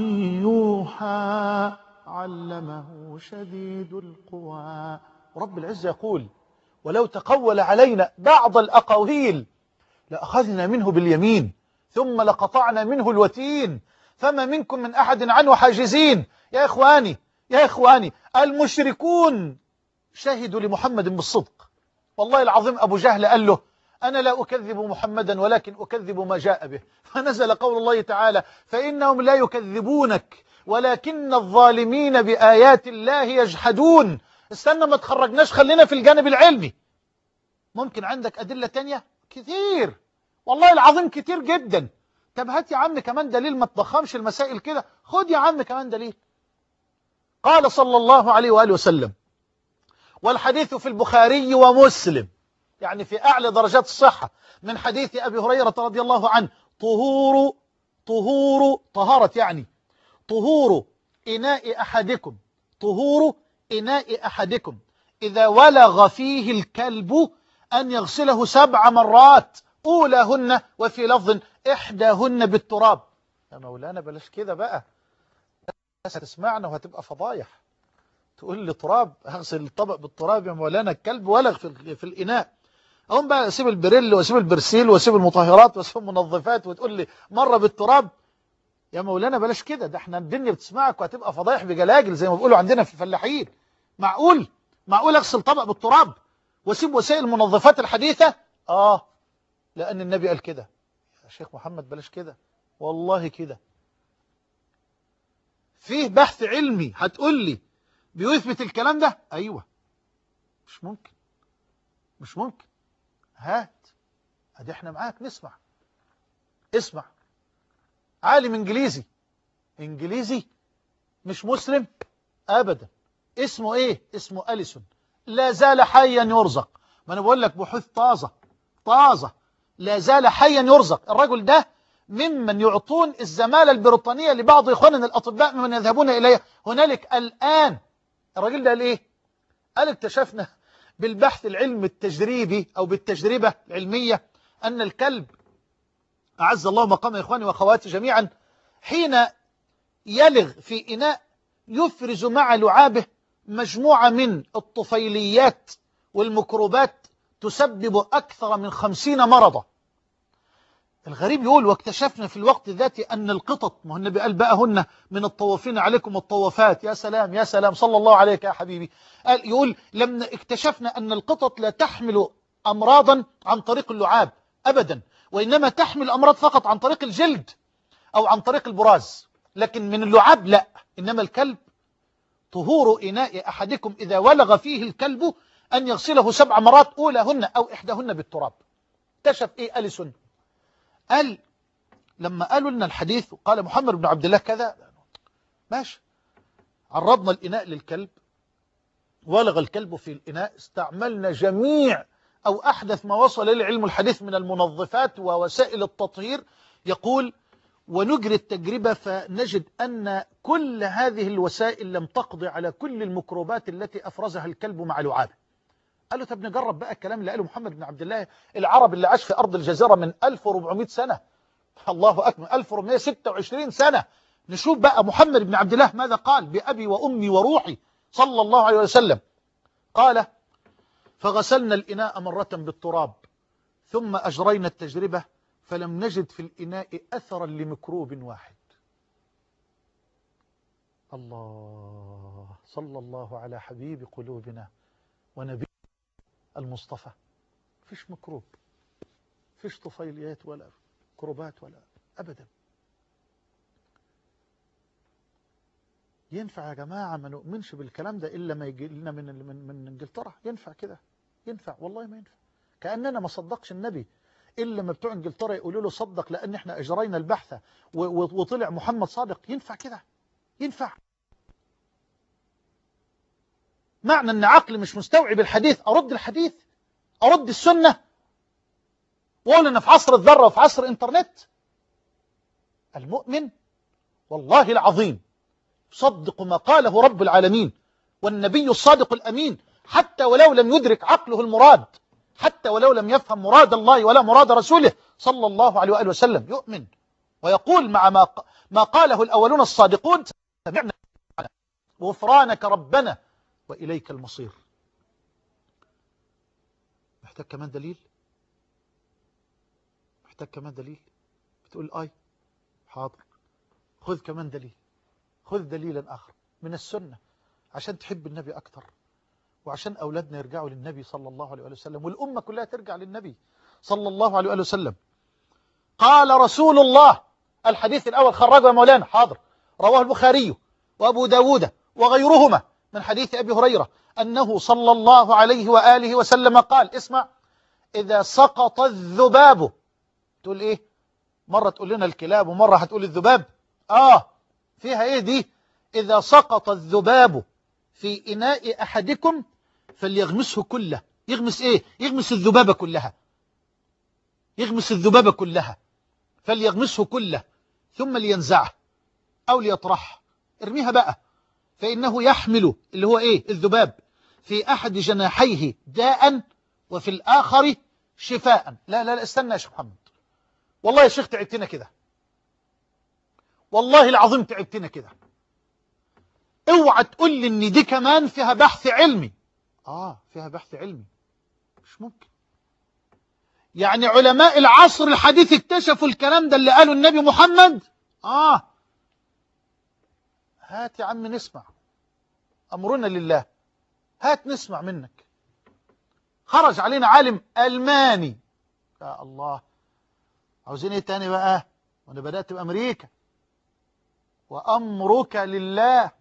يوحى علمه شديد القوى رب العزة يقول ولو تقول علينا بعض الأقاويل لأخذنا منه باليمين ثم لقطعنا منه الوتين فما منكم من أحد عنه حاجزين يا إخواني يا إخواني المشركون شهدوا لمحمد بالصدق والله العظيم أبو جهل قال له أنا لا أكذب محمدا ولكن أكذب ما جاء به فنزل قول الله تعالى فإنهم لا يكذبونك ولكن الظالمين بآيات الله يجحدون استنى ما تخرجناش خلينا في الجانب العلمي ممكن عندك أدلة تانية كثير والله العظيم كتير جدا طب هات يا عم كمان دليل ما تضخمش المسائل كده خد يا عم كمان دليل قال صلى الله عليه وآله وسلم والحديث في البخاري ومسلم يعني في أعلى درجات الصحة من حديث أبي هريرة رضي الله عنه طهور طهور طهارة يعني طهور إناء أحدكم طهور إناء أحدكم إذا ولغ فيه الكلب أن يغسله سبع مرات أولاهن وفي لفظ إحداهن بالتراب يا مولانا بلاش كده بقى الناس هتسمعنا وهتبقى فضايح تقول لي تراب هغسل الطبق بالتراب يا مولانا الكلب ولغ في, في الإناء أقوم بقى أسيب البريل وأسيب البرسيل وأسيب المطهرات وأسيب المنظفات وتقول لي مرة بالتراب يا مولانا بلاش كده ده احنا الدنيا بتسمعك وهتبقى فضايح بجلاجل زي ما بيقولوا عندنا في الفلاحين معقول معقول اغسل طبق بالتراب واسيب وسائل المنظفات الحديثة اه لان النبي قال كده يا شيخ محمد بلاش كده والله كده فيه بحث علمي هتقول لي بيثبت الكلام ده ايوه مش ممكن مش ممكن هات ادي احنا معاك نسمع اسمع عالم انجليزي انجليزي مش مسلم ابدا اسمه ايه اسمه اليسون لا زال حيا يرزق ما انا بقول لك بحوث طازه طازه لا زال حيا يرزق الرجل ده ممن يعطون الزمالة البريطانية لبعض إخواننا الأطباء ممن يذهبون إليها هنالك الآن الراجل ده قال إيه قال اكتشفنا بالبحث العلمي التجريبي أو بالتجربة العلمية أن الكلب أعز الله مقام إخواني وأخواتي جميعا حين يلغ في إناء يفرز مع لعابه مجموعة من الطفيليات والميكروبات تسبب أكثر من خمسين مرضا الغريب يقول واكتشفنا في الوقت ذاتي أن القطط ما هو النبي قال بقى هن من الطوافين عليكم الطوافات يا سلام يا سلام صلى الله عليك يا حبيبي قال يقول لما اكتشفنا أن القطط لا تحمل أمراضا عن طريق اللعاب أبدا وإنما تحمل أمراض فقط عن طريق الجلد أو عن طريق البراز لكن من اللعاب لا إنما الكلب طهور إناء أحدكم إذا ولغ فيه الكلب أن يغسله سبع مرات أولهن أو إحداهن بالتراب اكتشف إيه أليسون قال لما قالوا لنا الحديث قال محمد بن عبد الله كذا ماشي عرضنا الإناء للكلب ولغ الكلب في الإناء استعملنا جميع أو أحدث ما وصل إلى علم الحديث من المنظفات ووسائل التطهير يقول ونجري التجربة فنجد أن كل هذه الوسائل لم تقضي على كل الميكروبات التي أفرزها الكلب مع لعابه قالوا طب نجرب بقى الكلام اللي قاله محمد بن عبد الله العرب اللي عاش في أرض الجزيرة من 1400 سنة الله أكبر 1426 سنة نشوف بقى محمد بن عبد الله ماذا قال بأبي وأمي وروحي صلى الله عليه وسلم قال فغسلنا الإناء مرة بالتراب ثم أجرينا التجربة فلم نجد في الإناء أثرا لميكروب واحد الله صلى الله على حبيب قلوبنا ونبي المصطفى فيش ميكروب فيش طفيليات ولا كروبات ولا أبدا ينفع يا جماعة ما نؤمنش بالكلام ده إلا ما يجي لنا من من من إنجلترا ينفع كده ينفع والله ما ينفع كأننا ما صدقش النبي إلا ما بتوع إنجلترا يقولوا له صدق لأن إحنا أجرينا البحث وطلع محمد صادق ينفع كده ينفع معنى أن عقل مش مستوعب الحديث أرد الحديث أرد السنة وأقول أن في عصر الذرة وفي عصر الإنترنت المؤمن والله العظيم يصدق ما قاله رب العالمين والنبي الصادق الأمين حتى ولو لم يدرك عقله المراد حتى ولو لم يفهم مراد الله ولا مراد رسوله صلى الله عليه وآله وسلم يؤمن ويقول مع ما, ما قاله الأولون الصادقون سمعنا غفرانك ربنا وإليك المصير محتاج كمان دليل محتاج كمان دليل بتقول آي حاضر خذ كمان دليل خذ دليلا آخر من السنة عشان تحب النبي أكتر وعشان أولادنا يرجعوا للنبي صلى الله عليه وسلم والأمة كلها ترجع للنبي صلى الله عليه وسلم قال رسول الله الحديث الأول خرجه مولانا حاضر رواه البخاري وأبو داود وغيرهما من حديث أبي هريرة أنه صلى الله عليه وآله وسلم قال اسمع إذا سقط الذباب تقول إيه مرة تقول لنا الكلاب ومرة هتقول الذباب آه فيها إيه دي إذا سقط الذباب في إناء أحدكم فليغمسه كله يغمس إيه يغمس الذبابة كلها يغمس الذبابة كلها فليغمسه كله ثم لينزعه أو ليطرحه ارميها بقى فإنه يحمل اللي هو إيه الذباب في أحد جناحيه داء وفي الآخر شفاء لا لا لا استنى يا شيخ محمد والله يا شيخ تعبتنا كده والله العظيم تعبتنا كده اوعى تقول لي ان دي كمان فيها بحث علمي اه فيها بحث علمي مش ممكن يعني علماء العصر الحديث اكتشفوا الكلام ده اللي قاله النبي محمد اه هات يا عم نسمع امرنا لله هات نسمع منك خرج علينا عالم الماني يا الله عاوزين ايه تاني بقى وانا بدات بامريكا وامرك لله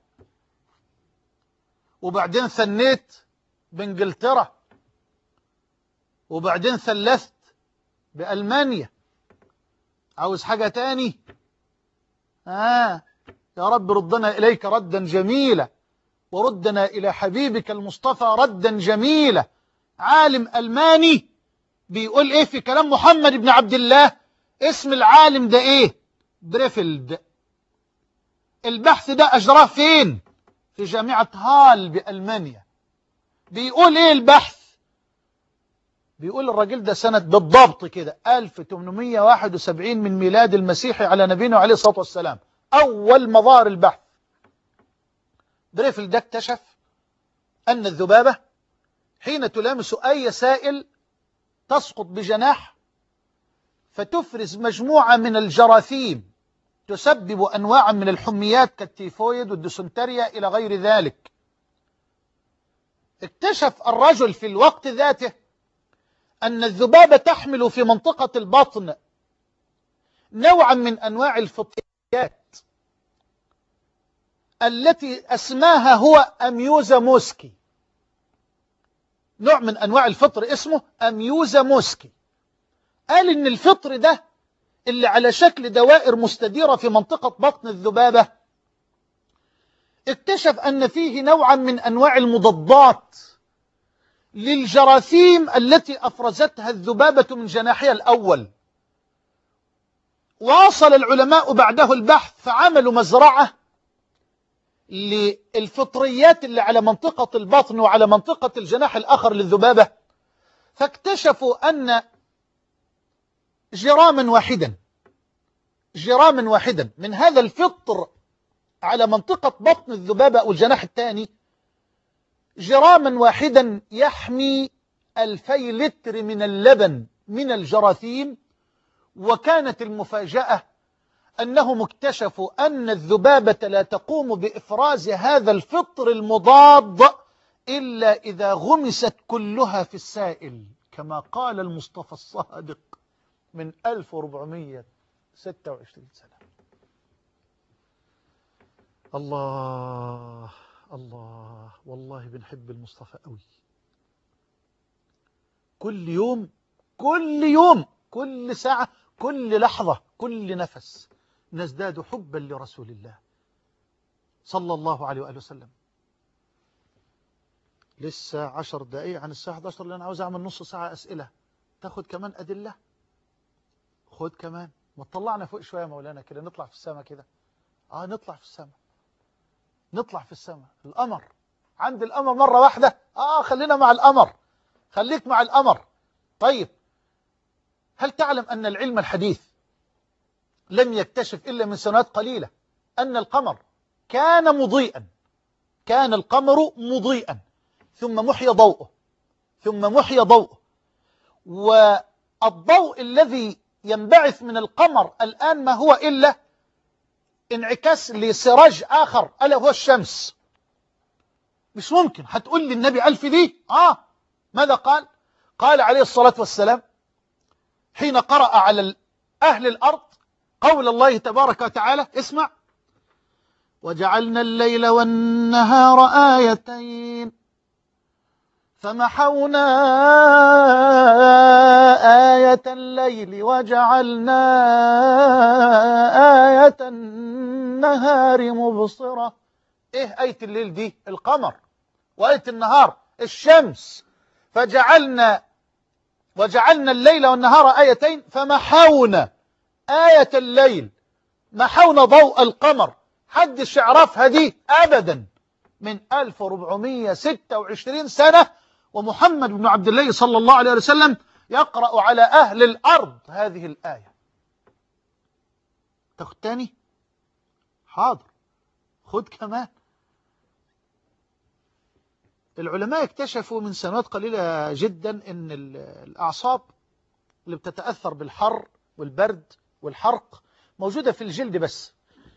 وبعدين ثنيت بانجلترا وبعدين ثلثت بألمانيا عاوز حاجة تاني آه يا رب ردنا إليك ردا جميلا وردنا إلى حبيبك المصطفى ردا جميلا عالم ألماني بيقول إيه في كلام محمد بن عبد الله اسم العالم ده ايه دريفلد البحث ده اجراه فين في جامعة هال بألمانيا بيقول ايه البحث بيقول الراجل ده سنة بالضبط كده 1871 من ميلاد المسيح على نبينا عليه الصلاة والسلام أول مظاهر البحث دريفل ده اكتشف أن الذبابة حين تلامس أي سائل تسقط بجناح فتفرز مجموعة من الجراثيم تسبب أنواعا من الحميات كالتيفويد والديسنتريا إلى غير ذلك اكتشف الرجل في الوقت ذاته أن الذبابة تحمل في منطقة البطن نوعا من أنواع الفطريات التي أسماها هو أميوزا موسكي نوع من أنواع الفطر اسمه أميوزا موسكي قال إن الفطر ده اللي على شكل دوائر مستديرة في منطقة بطن الذبابة اكتشف أن فيه نوعا من أنواع المضادات للجراثيم التي أفرزتها الذبابة من جناحها الأول واصل العلماء بعده البحث فعملوا مزرعة للفطريات اللي على منطقة البطن وعلى منطقة الجناح الآخر للذبابة فاكتشفوا أن جراما واحدا جراما واحدا من هذا الفطر على منطقة بطن الذبابة أو الجناح الثاني جراما واحدا يحمي ألفي لتر من اللبن من الجراثيم وكانت المفاجأة أنهم اكتشفوا أن الذبابة لا تقوم بإفراز هذا الفطر المضاد إلا إذا غمست كلها في السائل كما قال المصطفى الصادق من 1426 سنة الله الله والله بنحب المصطفى قوي كل يوم كل يوم كل ساعة كل لحظة كل نفس نزداد حبا لرسول الله صلى الله عليه وآله وسلم لسه عشر دقايق عن الساعة 11 لأن عاوز أعمل نص ساعة أسئلة تاخد كمان أدلة خد كمان ما تطلعنا فوق شوية مولانا كده نطلع في السماء كده آه نطلع في السماء نطلع في السماء القمر عند القمر مرة واحدة آه خلينا مع القمر خليك مع القمر طيب هل تعلم أن العلم الحديث لم يكتشف إلا من سنوات قليلة أن القمر كان مضيئا كان القمر مضيئا ثم محي ضوءه ثم محي ضوءه والضوء الذي ينبعث من القمر الآن ما هو إلا انعكاس لسراج آخر ألا هو الشمس مش ممكن هتقول لي النبي ألف دي آه ماذا قال قال عليه الصلاة والسلام حين قرأ على أهل الأرض قول الله تبارك وتعالى اسمع وجعلنا الليل والنهار آيتين فمحونا آية الليل وجعلنا آية النهار مبصرة إيه آية الليل دي القمر وآية النهار الشمس فجعلنا وجعلنا الليل والنهار آيتين فمحونا آية الليل محونا ضوء القمر حدش يعرفها دي أبدا من 1426 سنة ومحمد بن عبد الله صلى الله عليه وسلم يقرأ على أهل الأرض هذه الآية تاخد تاني حاضر خد كمان العلماء اكتشفوا من سنوات قليلة جدا ان الأعصاب اللي بتتأثر بالحر والبرد والحرق موجودة في الجلد بس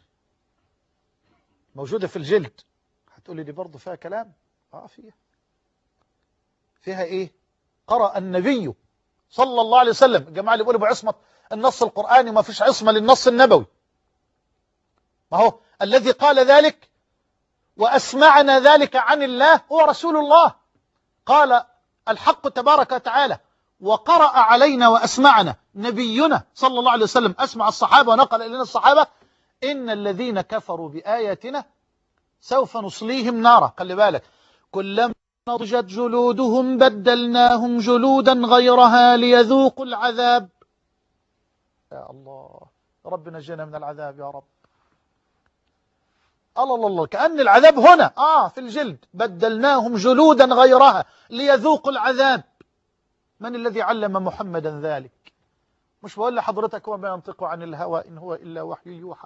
موجودة في الجلد هتقولي دي برضه فيها كلام اه فيها فيها ايه قرأ النبي صلى الله عليه وسلم الجماعة اللي بيقولوا بعصمة النص القرآني وما فيش عصمة للنص النبوي ما هو الذي قال ذلك وأسمعنا ذلك عن الله هو رسول الله قال الحق تبارك وتعالى وقرأ علينا وأسمعنا نبينا صلى الله عليه وسلم أسمع الصحابة ونقل إلينا الصحابة إن الذين كفروا بآياتنا سوف نصليهم نارا خلي بالك كلما نضجت جلودهم بدلناهم جلودا غيرها ليذوقوا العذاب يا الله رب نجينا من العذاب يا رب الله الله الله كأن العذاب هنا آه في الجلد بدلناهم جلودا غيرها ليذوقوا العذاب من الذي علم محمدا ذلك مش بقول لحضرتك هو ما ينطق عن الهوى إن هو إلا وحي يوحى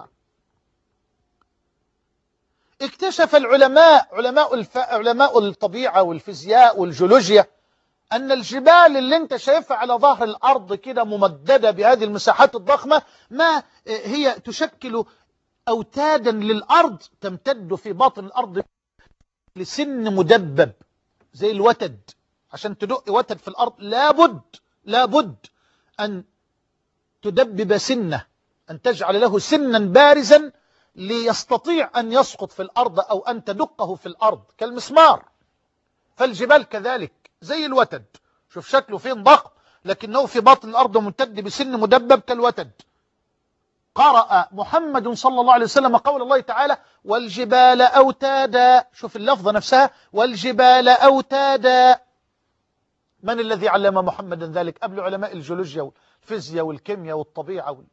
اكتشف العلماء علماء الف... علماء الطبيعة والفيزياء والجيولوجيا أن الجبال اللي انت شايفها على ظهر الأرض كده ممددة بهذه المساحات الضخمة ما هي تشكل أوتادا للأرض تمتد في باطن الأرض لسن مدبب زي الوتد عشان تدق وتد في الأرض لابد لابد أن تدبب سنه أن تجعل له سنا بارزا ليستطيع أن يسقط في الأرض أو أن تدقه في الأرض كالمسمار فالجبال كذلك زي الوتد شوف شكله فين ضخم لكنه في باطن الأرض ممتد بسن مدبب كالوتد قرأ محمد صلى الله عليه وسلم قول الله تعالى والجبال أوتادا شوف اللفظة نفسها والجبال أوتادا من الذي علم محمدا ذلك قبل علماء الجيولوجيا والفيزياء والكيمياء والطبيعة وال...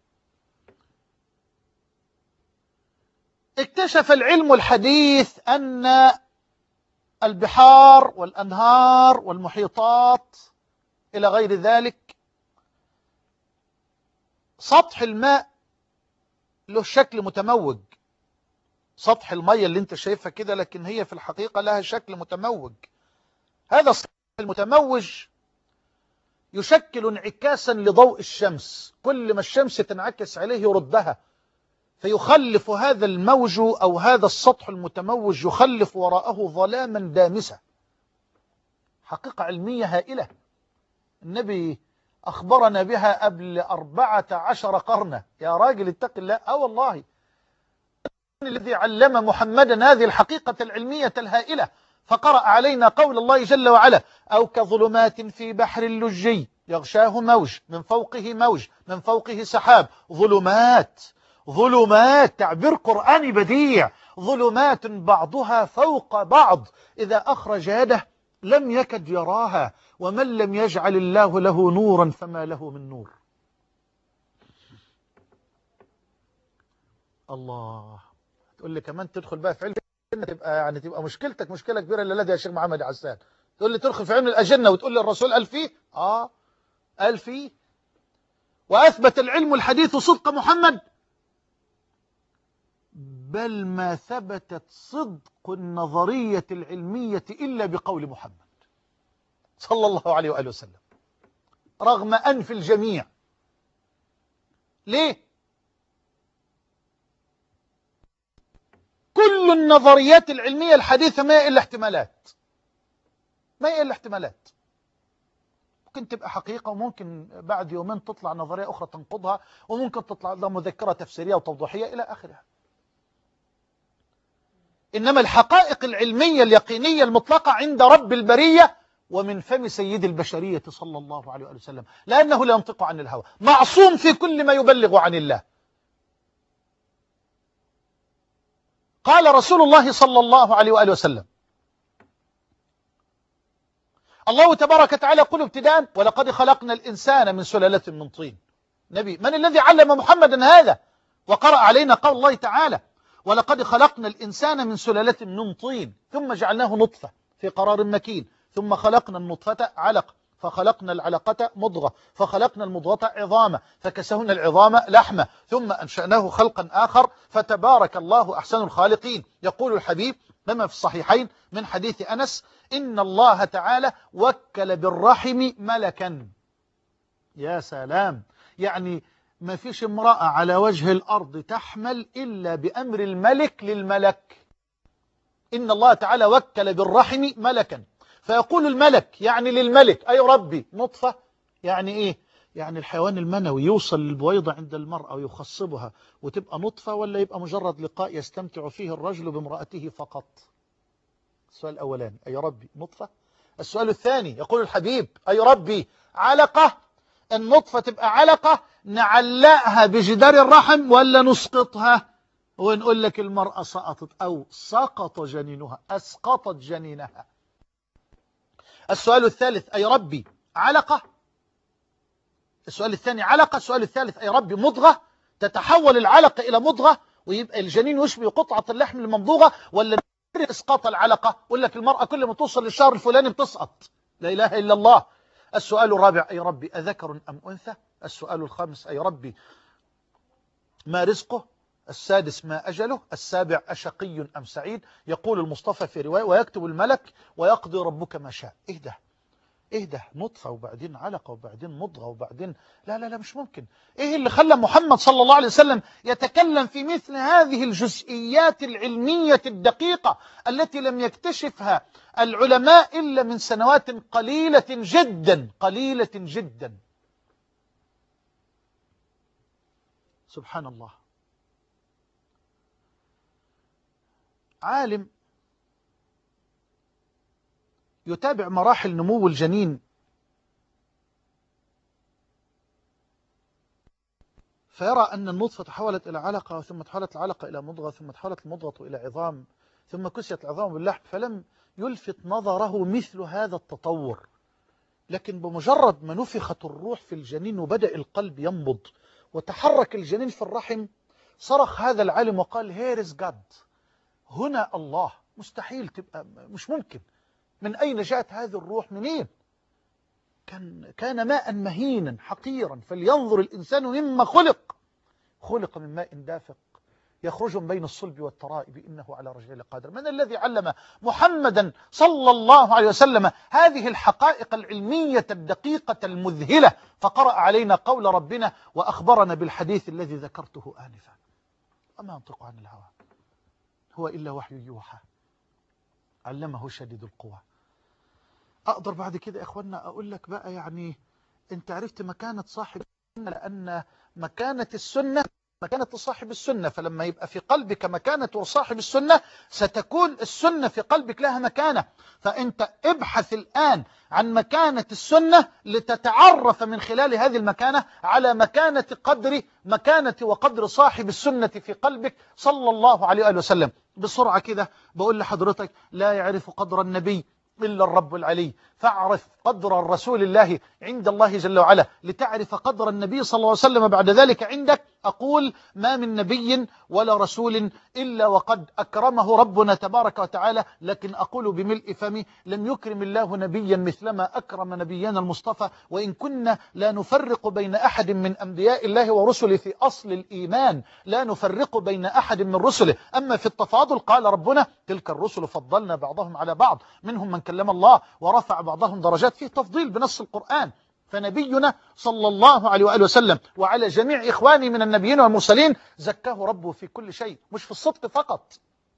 اكتشف العلم الحديث أن البحار والأنهار والمحيطات إلى غير ذلك سطح الماء له شكل متموج سطح المية اللي انت شايفها كده لكن هي في الحقيقة لها شكل متموج هذا السطح المتموج يشكل انعكاسا لضوء الشمس كل ما الشمس تنعكس عليه يردها فيخلف هذا الموج أو هذا السطح المتموج يخلف وراءه ظلاما دامسة حقيقة علمية هائلة النبي أخبرنا بها قبل أربعة عشر قرنا يا راجل اتق الله أه والله الذي علم محمدا هذه الحقيقة العلمية الهائلة فقرأ علينا قول الله جل وعلا أو كظلمات في بحر اللجي يغشاه موج من فوقه موج من فوقه سحاب ظلمات ظلمات تعبير قرآني بديع ظلمات بعضها فوق بعض إذا أخرج يده لم يكد يراها ومن لم يجعل الله له نورا فما له من نور الله تقول لي كمان تدخل بقى في علم تبقى يعني تبقى مشكلتك مشكلة كبيرة للذي يا شيخ محمد عسان تقول لي تدخل في علم الأجنة وتقول لي الرسول قال فيه آه قال فيه وأثبت العلم الحديث صدق محمد بل ما ثبتت صدق النظرية العلمية إلا بقول محمد صلى الله عليه وآله وسلم رغم أنف الجميع ليه كل النظريات العلمية الحديثة ما هي إلا احتمالات ما هي إلا احتمالات ممكن تبقى حقيقة وممكن بعد يومين تطلع نظرية أخرى تنقضها وممكن تطلع لها مذكرة تفسيرية وتوضيحية إلى آخرها إنما الحقائق العلمية اليقينية المطلقة عند رب البرية ومن فم سيد البشرية صلى الله عليه وسلم لأنه لا ينطق عن الهوى معصوم في كل ما يبلغ عن الله قال رسول الله صلى الله عليه وآله وسلم الله تبارك وتعالى يقول ابتداء ولقد خلقنا الإنسان من سلالة من طين نبي من الذي علم محمدا هذا وقرأ علينا قول الله تعالى ولقد خلقنا الإنسان من سلالة من طين ثم جعلناه نطفة في قرار مكين ثم خلقنا النطفة علق فخلقنا العلقة مضغة فخلقنا المضغة عظامة فكسونا العظام لحمة ثم أنشأناه خلقا آخر فتبارك الله أحسن الخالقين يقول الحبيب كما في الصحيحين من حديث أنس إن الله تعالى وكل بالرحم ملكا يا سلام يعني ما فيش امرأة على وجه الأرض تحمل إلا بأمر الملك للملك إن الله تعالى وكل بالرحم ملكا فيقول الملك يعني للملك أي ربي نطفة يعني إيه يعني الحيوان المنوي يوصل للبويضة عند المرأة ويخصبها وتبقى نطفة ولا يبقى مجرد لقاء يستمتع فيه الرجل بامرأته فقط السؤال الأولاني أي ربي نطفة السؤال الثاني يقول الحبيب أي ربي علقة النطفة تبقى علقة نعلقها بجدار الرحم ولا نسقطها ونقول لك المرأة سقطت أو سقط جنينها أسقطت جنينها السؤال الثالث أي ربي علقة السؤال الثاني علقة السؤال الثالث أي ربي مضغة تتحول العلقة إلى مضغة ويبقى الجنين يشبه قطعة اللحم الممضوغة ولا إسقاط العلقة يقول لك المرأة كل ما توصل للشهر الفلاني بتسقط لا إله إلا الله السؤال الرابع أي ربي أذكر أم أنثى السؤال الخامس أي ربي ما رزقه السادس ما أجله السابع أشقي أم سعيد يقول المصطفى في رواية ويكتب الملك ويقضي ربك ما شاء إيه ده ايه ده نطفة وبعدين علقة وبعدين مضغة وبعدين لا لا لا مش ممكن ايه اللي خلى محمد صلى الله عليه وسلم يتكلم في مثل هذه الجزئيات العلمية الدقيقة التي لم يكتشفها العلماء إلا من سنوات قليلة جدا قليلة جدا سبحان الله عالم يتابع مراحل نمو الجنين فيرى أن النطفة تحولت إلى علقة ثم تحولت العلقة إلى مضغة ثم تحولت المضغة إلى عظام ثم كسيت العظام باللحم فلم يلفت نظره مثل هذا التطور لكن بمجرد ما نفخت الروح في الجنين وبدأ القلب ينبض وتحرك الجنين في الرحم صرخ هذا العالم وقال هيرز جاد هنا الله مستحيل تبقى مش ممكن من أين جاءت هذه الروح منين كان, كان ماء مهينا حقيرا فلينظر الإنسان مما خلق خلق من ماء دافق يخرج من بين الصلب والترائب إنه على رجل قادر من الذي علم محمدا صلى الله عليه وسلم هذه الحقائق العلمية الدقيقة المذهلة فقرأ علينا قول ربنا وأخبرنا بالحديث الذي ذكرته آنفا وما ينطق عن الهوى هو إلا وحي يوحى علمه شديد القوى أقدر بعد كده يا إخوانا أقول لك بقى يعني أنت عرفت مكانة صاحب السنة لأن مكانة السنة مكانة صاحب السنة فلما يبقى في قلبك مكانة صاحب السنة ستكون السنة في قلبك لها مكانة فأنت ابحث الآن عن مكانة السنة لتتعرف من خلال هذه المكانة على مكانة قدر مكانة وقدر صاحب السنة في قلبك صلى الله عليه وآله وسلم بسرعة كده بقول لحضرتك لا يعرف قدر النبي إلا الرب العلي فاعرف قدر الرسول الله عند الله جل وعلا لتعرف قدر النبي صلى الله عليه وسلم بعد ذلك عندك أقول ما من نبي ولا رسول إلا وقد أكرمه ربنا تبارك وتعالى لكن أقول بملء فمي لم يكرم الله نبيا مثلما أكرم نبينا المصطفى وإن كنا لا نفرق بين أحد من أنبياء الله ورسله في أصل الإيمان لا نفرق بين أحد من رسله أما في التفاضل قال ربنا تلك الرسل فضلنا بعضهم على بعض منهم من كلم الله ورفع بعضهم درجات فيه تفضيل بنص القرآن فنبينا صلى الله عليه وآله وسلم وعلى جميع إخواني من النبيين والمرسلين زكاه ربه في كل شيء مش في الصدق فقط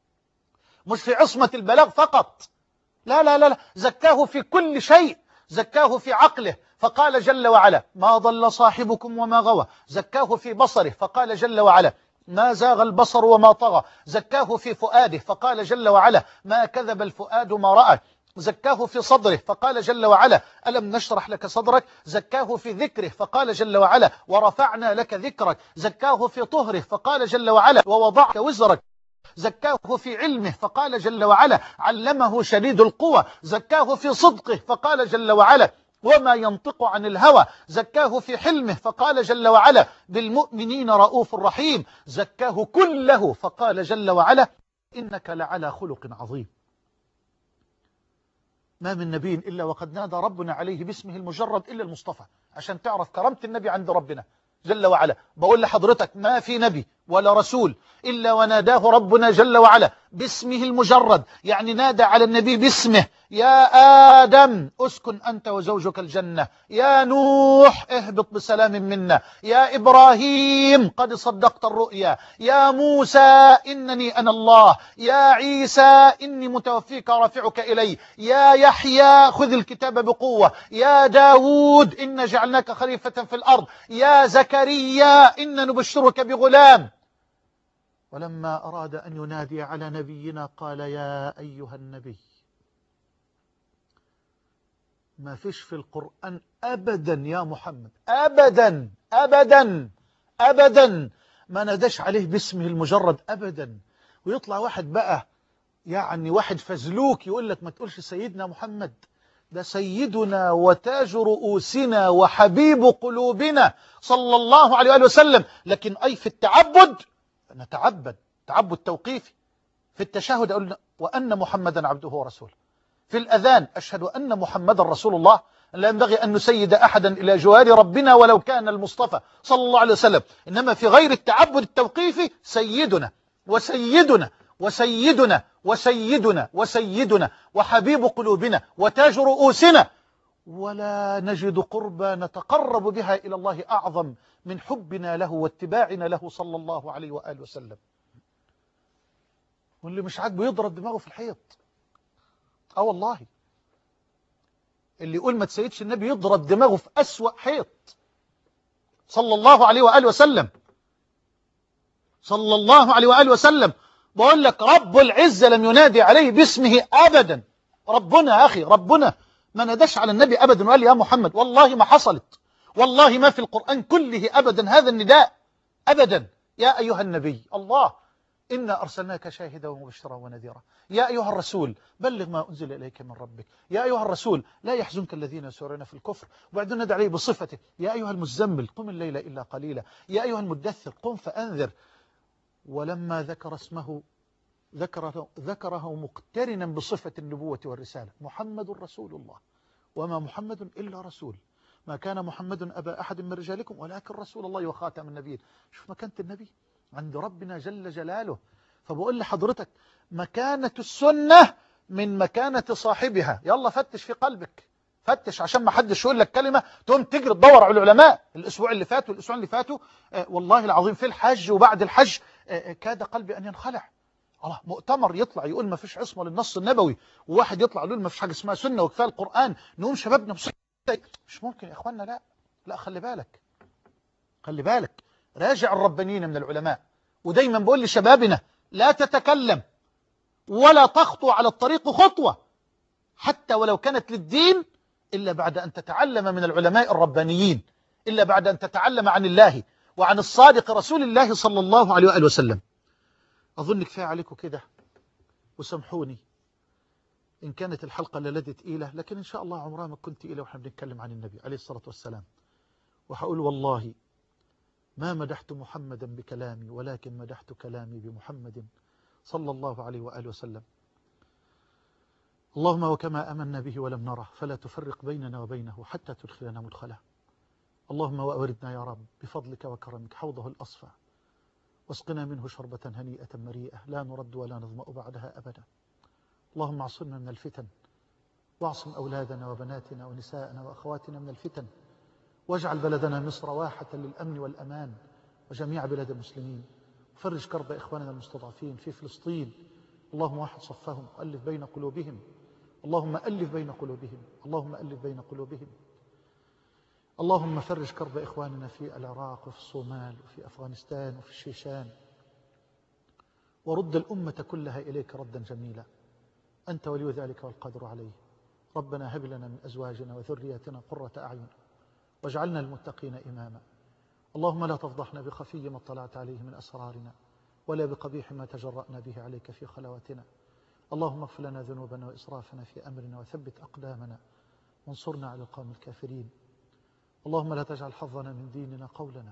مش في عصمة البلاغ فقط لا لا لا, لا زكاه في كل شيء زكاه في عقله فقال جل وعلا ما ضل صاحبكم وما غوى زكاه في بصره فقال جل وعلا ما زاغ البصر وما طغى زكاه في فؤاده فقال جل وعلا ما كذب الفؤاد ما رأى زكاه في صدره فقال جل وعلا ألم نشرح لك صدرك زكاه في ذكره فقال جل وعلا ورفعنا لك ذكرك زكاه في طهره فقال جل وعلا ووضعك وزرك زكاه في علمه فقال جل وعلا علمه شديد القوى زكاه في صدقه فقال جل وعلا وما ينطق عن الهوى زكاه في حلمه فقال جل وعلا بالمؤمنين رؤوف رحيم زكاه كله فقال جل وعلا إنك لعلى خلق عظيم ما من نبي إلا وقد نادى ربنا عليه باسمه المجرد إلا المصطفى عشان تعرف كرامة النبي عند ربنا جل وعلا بقول لحضرتك ما في نبي ولا رسول إلا وناداه ربنا جل وعلا باسمه المجرد يعني نادى على النبي باسمه يا آدم أسكن أنت وزوجك الجنة يا نوح اهبط بسلام منا يا إبراهيم قد صدقت الرؤيا يا موسى إنني أنا الله يا عيسى إني متوفيك ورافعك إلي يا يحيى خذ الكتاب بقوة يا داود إن جعلناك خليفة في الأرض يا زكريا إن نبشرك بغلام ولما أراد أن ينادي على نبينا قال يا أيها النبي ما فيش في القرآن أبدا يا محمد أبدا أبدا أبدا ما ندش عليه باسمه المجرد أبدا ويطلع واحد بقى يعني واحد فزلوك يقول لك ما تقولش سيدنا محمد ده سيدنا وتاج رؤوسنا وحبيب قلوبنا صلى الله عليه وآله وسلم لكن أي في التعبد نتعبد تعبد توقيفي في التشهد أقول وأن محمدا عبده ورسوله في الأذان أشهد أن محمدا رسول الله لا ينبغي أن نسيد أحدا إلى جوار ربنا ولو كان المصطفى صلى الله عليه وسلم إنما في غير التعبد التوقيفي سيدنا وسيدنا وسيدنا وسيدنا وسيدنا وحبيب قلوبنا وتاج رؤوسنا ولا نجد قربى نتقرب بها إلى الله أعظم من حبنا له واتباعنا له صلى الله عليه وآله وسلم واللي مش عاجبه يضرب دماغه في الحيط اه والله اللي يقول ما تسيدش النبي يضرب دماغه في أسوأ حيط صلى الله عليه وآله وسلم صلى الله عليه وآله وسلم بقول لك رب العزة لم ينادي عليه باسمه أبدا ربنا يا أخي ربنا ما ناداش على النبي أبدا وقال يا محمد والله ما حصلت والله ما في القرآن كله أبدا هذا النداء أبدا يا أيها النبي الله إنا أرسلناك شاهدا ومبشرا ونذيرا يا أيها الرسول بلغ ما أنزل إليك من ربك يا أيها الرسول لا يحزنك الذين يسورون في الكفر وبعدين ندعى عليه بصفته يا أيها المزمل قم الليل إلا قليلا يا أيها المدثر قم فأنذر ولما ذكر اسمه ذكره, ذكره مقترنا بصفة النبوة والرسالة محمد رسول الله وما محمد إلا رسول ما كان محمد أبا أحد من رجالكم ولكن رسول الله وخاتم النبيين شوف مكانة النبي عند ربنا جل جلاله فبقول لحضرتك مكانة السنة من مكانة صاحبها يلا فتش في قلبك فتش عشان ما حدش يقول لك كلمة تقوم تجري تدور على العلماء الأسبوع اللي فات والأسبوع اللي فاتوا آه والله العظيم في الحج وبعد الحج آه كاد قلبي أن ينخلع الله مؤتمر يطلع يقول ما فيش عصمة للنص النبوي وواحد يطلع يقول ما فيش حاجة اسمها سنة وكفاية القرآن نقوم شبابنا بص... مش ممكن يا إخواننا لا لا خلي بالك خلي بالك راجع الربانيين من العلماء ودايما بقول لشبابنا لا تتكلم ولا تخطو على الطريق خطوة حتى ولو كانت للدين إلا بعد أن تتعلم من العلماء الربانيين إلا بعد أن تتعلم عن الله وعن الصادق رسول الله صلى الله عليه وآله وسلم أظن كفاية عليكم كده وسامحوني إن كانت الحلقة للذي تقيلة لكن إن شاء الله عمرها ما كنت تقيلة وإحنا بنتكلم عن النبي عليه الصلاة والسلام وهقول والله ما مدحت محمدا بكلامي ولكن مدحت كلامي بمحمد صلى الله عليه وآله وسلم اللهم وكما أمنا به ولم نره فلا تفرق بيننا وبينه حتى تدخلنا مدخله اللهم وأوردنا يا رب بفضلك وكرمك حوضه الأصفى واسقنا منه شربة هنيئة مريئة لا نرد ولا نظمأ بعدها أبدا اللهم اعصمنا من الفتن واعصم أولادنا وبناتنا ونساءنا وأخواتنا من الفتن واجعل بلدنا مصر واحة للأمن والأمان وجميع بلاد المسلمين وفرج كرب إخواننا المستضعفين في فلسطين اللهم واحد صفهم وألف بين قلوبهم اللهم ألف بين قلوبهم اللهم ألف بين قلوبهم اللهم فرج كرب إخواننا في العراق وفي الصومال وفي أفغانستان وفي الشيشان ورد الأمة كلها إليك ردا جميلا أنت ولي ذلك والقادر عليه ربنا هب لنا من أزواجنا وذرياتنا قرة أعين واجعلنا المتقين إماما اللهم لا تفضحنا بخفي ما اطلعت عليه من أسرارنا ولا بقبيح ما تجرأنا به عليك في خلواتنا اللهم اغفر لنا ذنوبنا وإسرافنا في أمرنا وثبت أقدامنا وانصرنا على القوم الكافرين اللهم لا تجعل حظنا من ديننا قولنا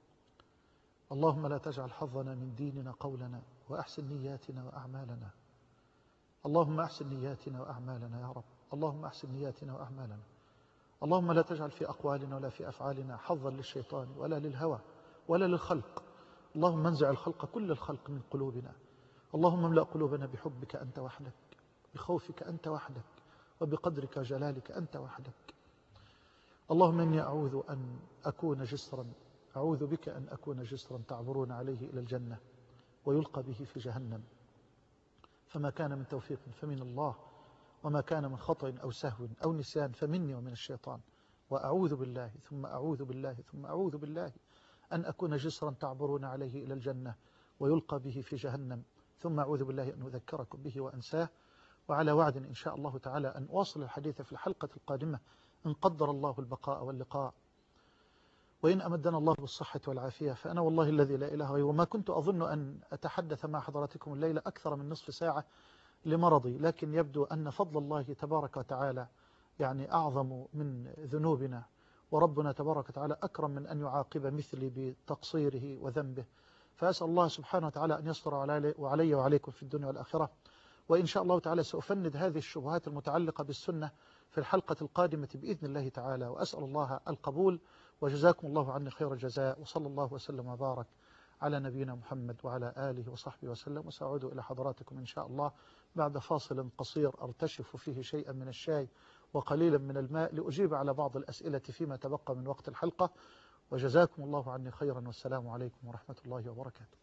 اللهم لا تجعل حظنا من ديننا قولنا وأحسن نياتنا وأعمالنا اللهم أحسن نياتنا وأعمالنا يا رب اللهم أحسن نياتنا وأعمالنا اللهم لا تجعل في أقوالنا ولا في أفعالنا حظا للشيطان ولا للهوى ولا للخلق اللهم انزع الخلق كل الخلق من قلوبنا اللهم املأ قلوبنا بحبك أنت وحدك بخوفك أنت وحدك وبقدرك وجلالك أنت وحدك اللهم إني أعوذ أن أكون جسرا أعوذ بك أن أكون جسرا تعبرون عليه إلى الجنة ويلقى به في جهنم فما كان من توفيق فمن الله وما كان من خطأ أو سهو أو نسيان فمني ومن الشيطان وأعوذ بالله ثم أعوذ بالله ثم أعوذ بالله أن أكون جسرا تعبرون عليه إلى الجنة ويلقى به في جهنم ثم أعوذ بالله أن أذكركم به وأنساه وعلى وعد إن شاء الله تعالى أن أواصل الحديث في الحلقة القادمة إن قدر الله البقاء واللقاء وإن أمدنا الله بالصحة والعافية فأنا والله الذي لا إله غيره وما كنت أظن أن أتحدث مع حضراتكم الليلة أكثر من نصف ساعة لمرضي لكن يبدو أن فضل الله تبارك وتعالى يعني أعظم من ذنوبنا وربنا تبارك وتعالى أكرم من أن يعاقب مثلي بتقصيره وذنبه فأسأل الله سبحانه وتعالى أن يستر علي وعلي وعليكم في الدنيا والآخرة وإن شاء الله تعالى سأفند هذه الشبهات المتعلقة بالسنة في الحلقة القادمة بإذن الله تعالى وأسأل الله القبول وجزاكم الله عني خير الجزاء وصلى الله وسلم وبارك على نبينا محمد وعلى آله وصحبه وسلم وسأعود إلى حضراتكم إن شاء الله بعد فاصل قصير أرتشف فيه شيئا من الشاي وقليلا من الماء لأجيب على بعض الأسئلة فيما تبقى من وقت الحلقة وجزاكم الله عني خيرا والسلام عليكم ورحمة الله وبركاته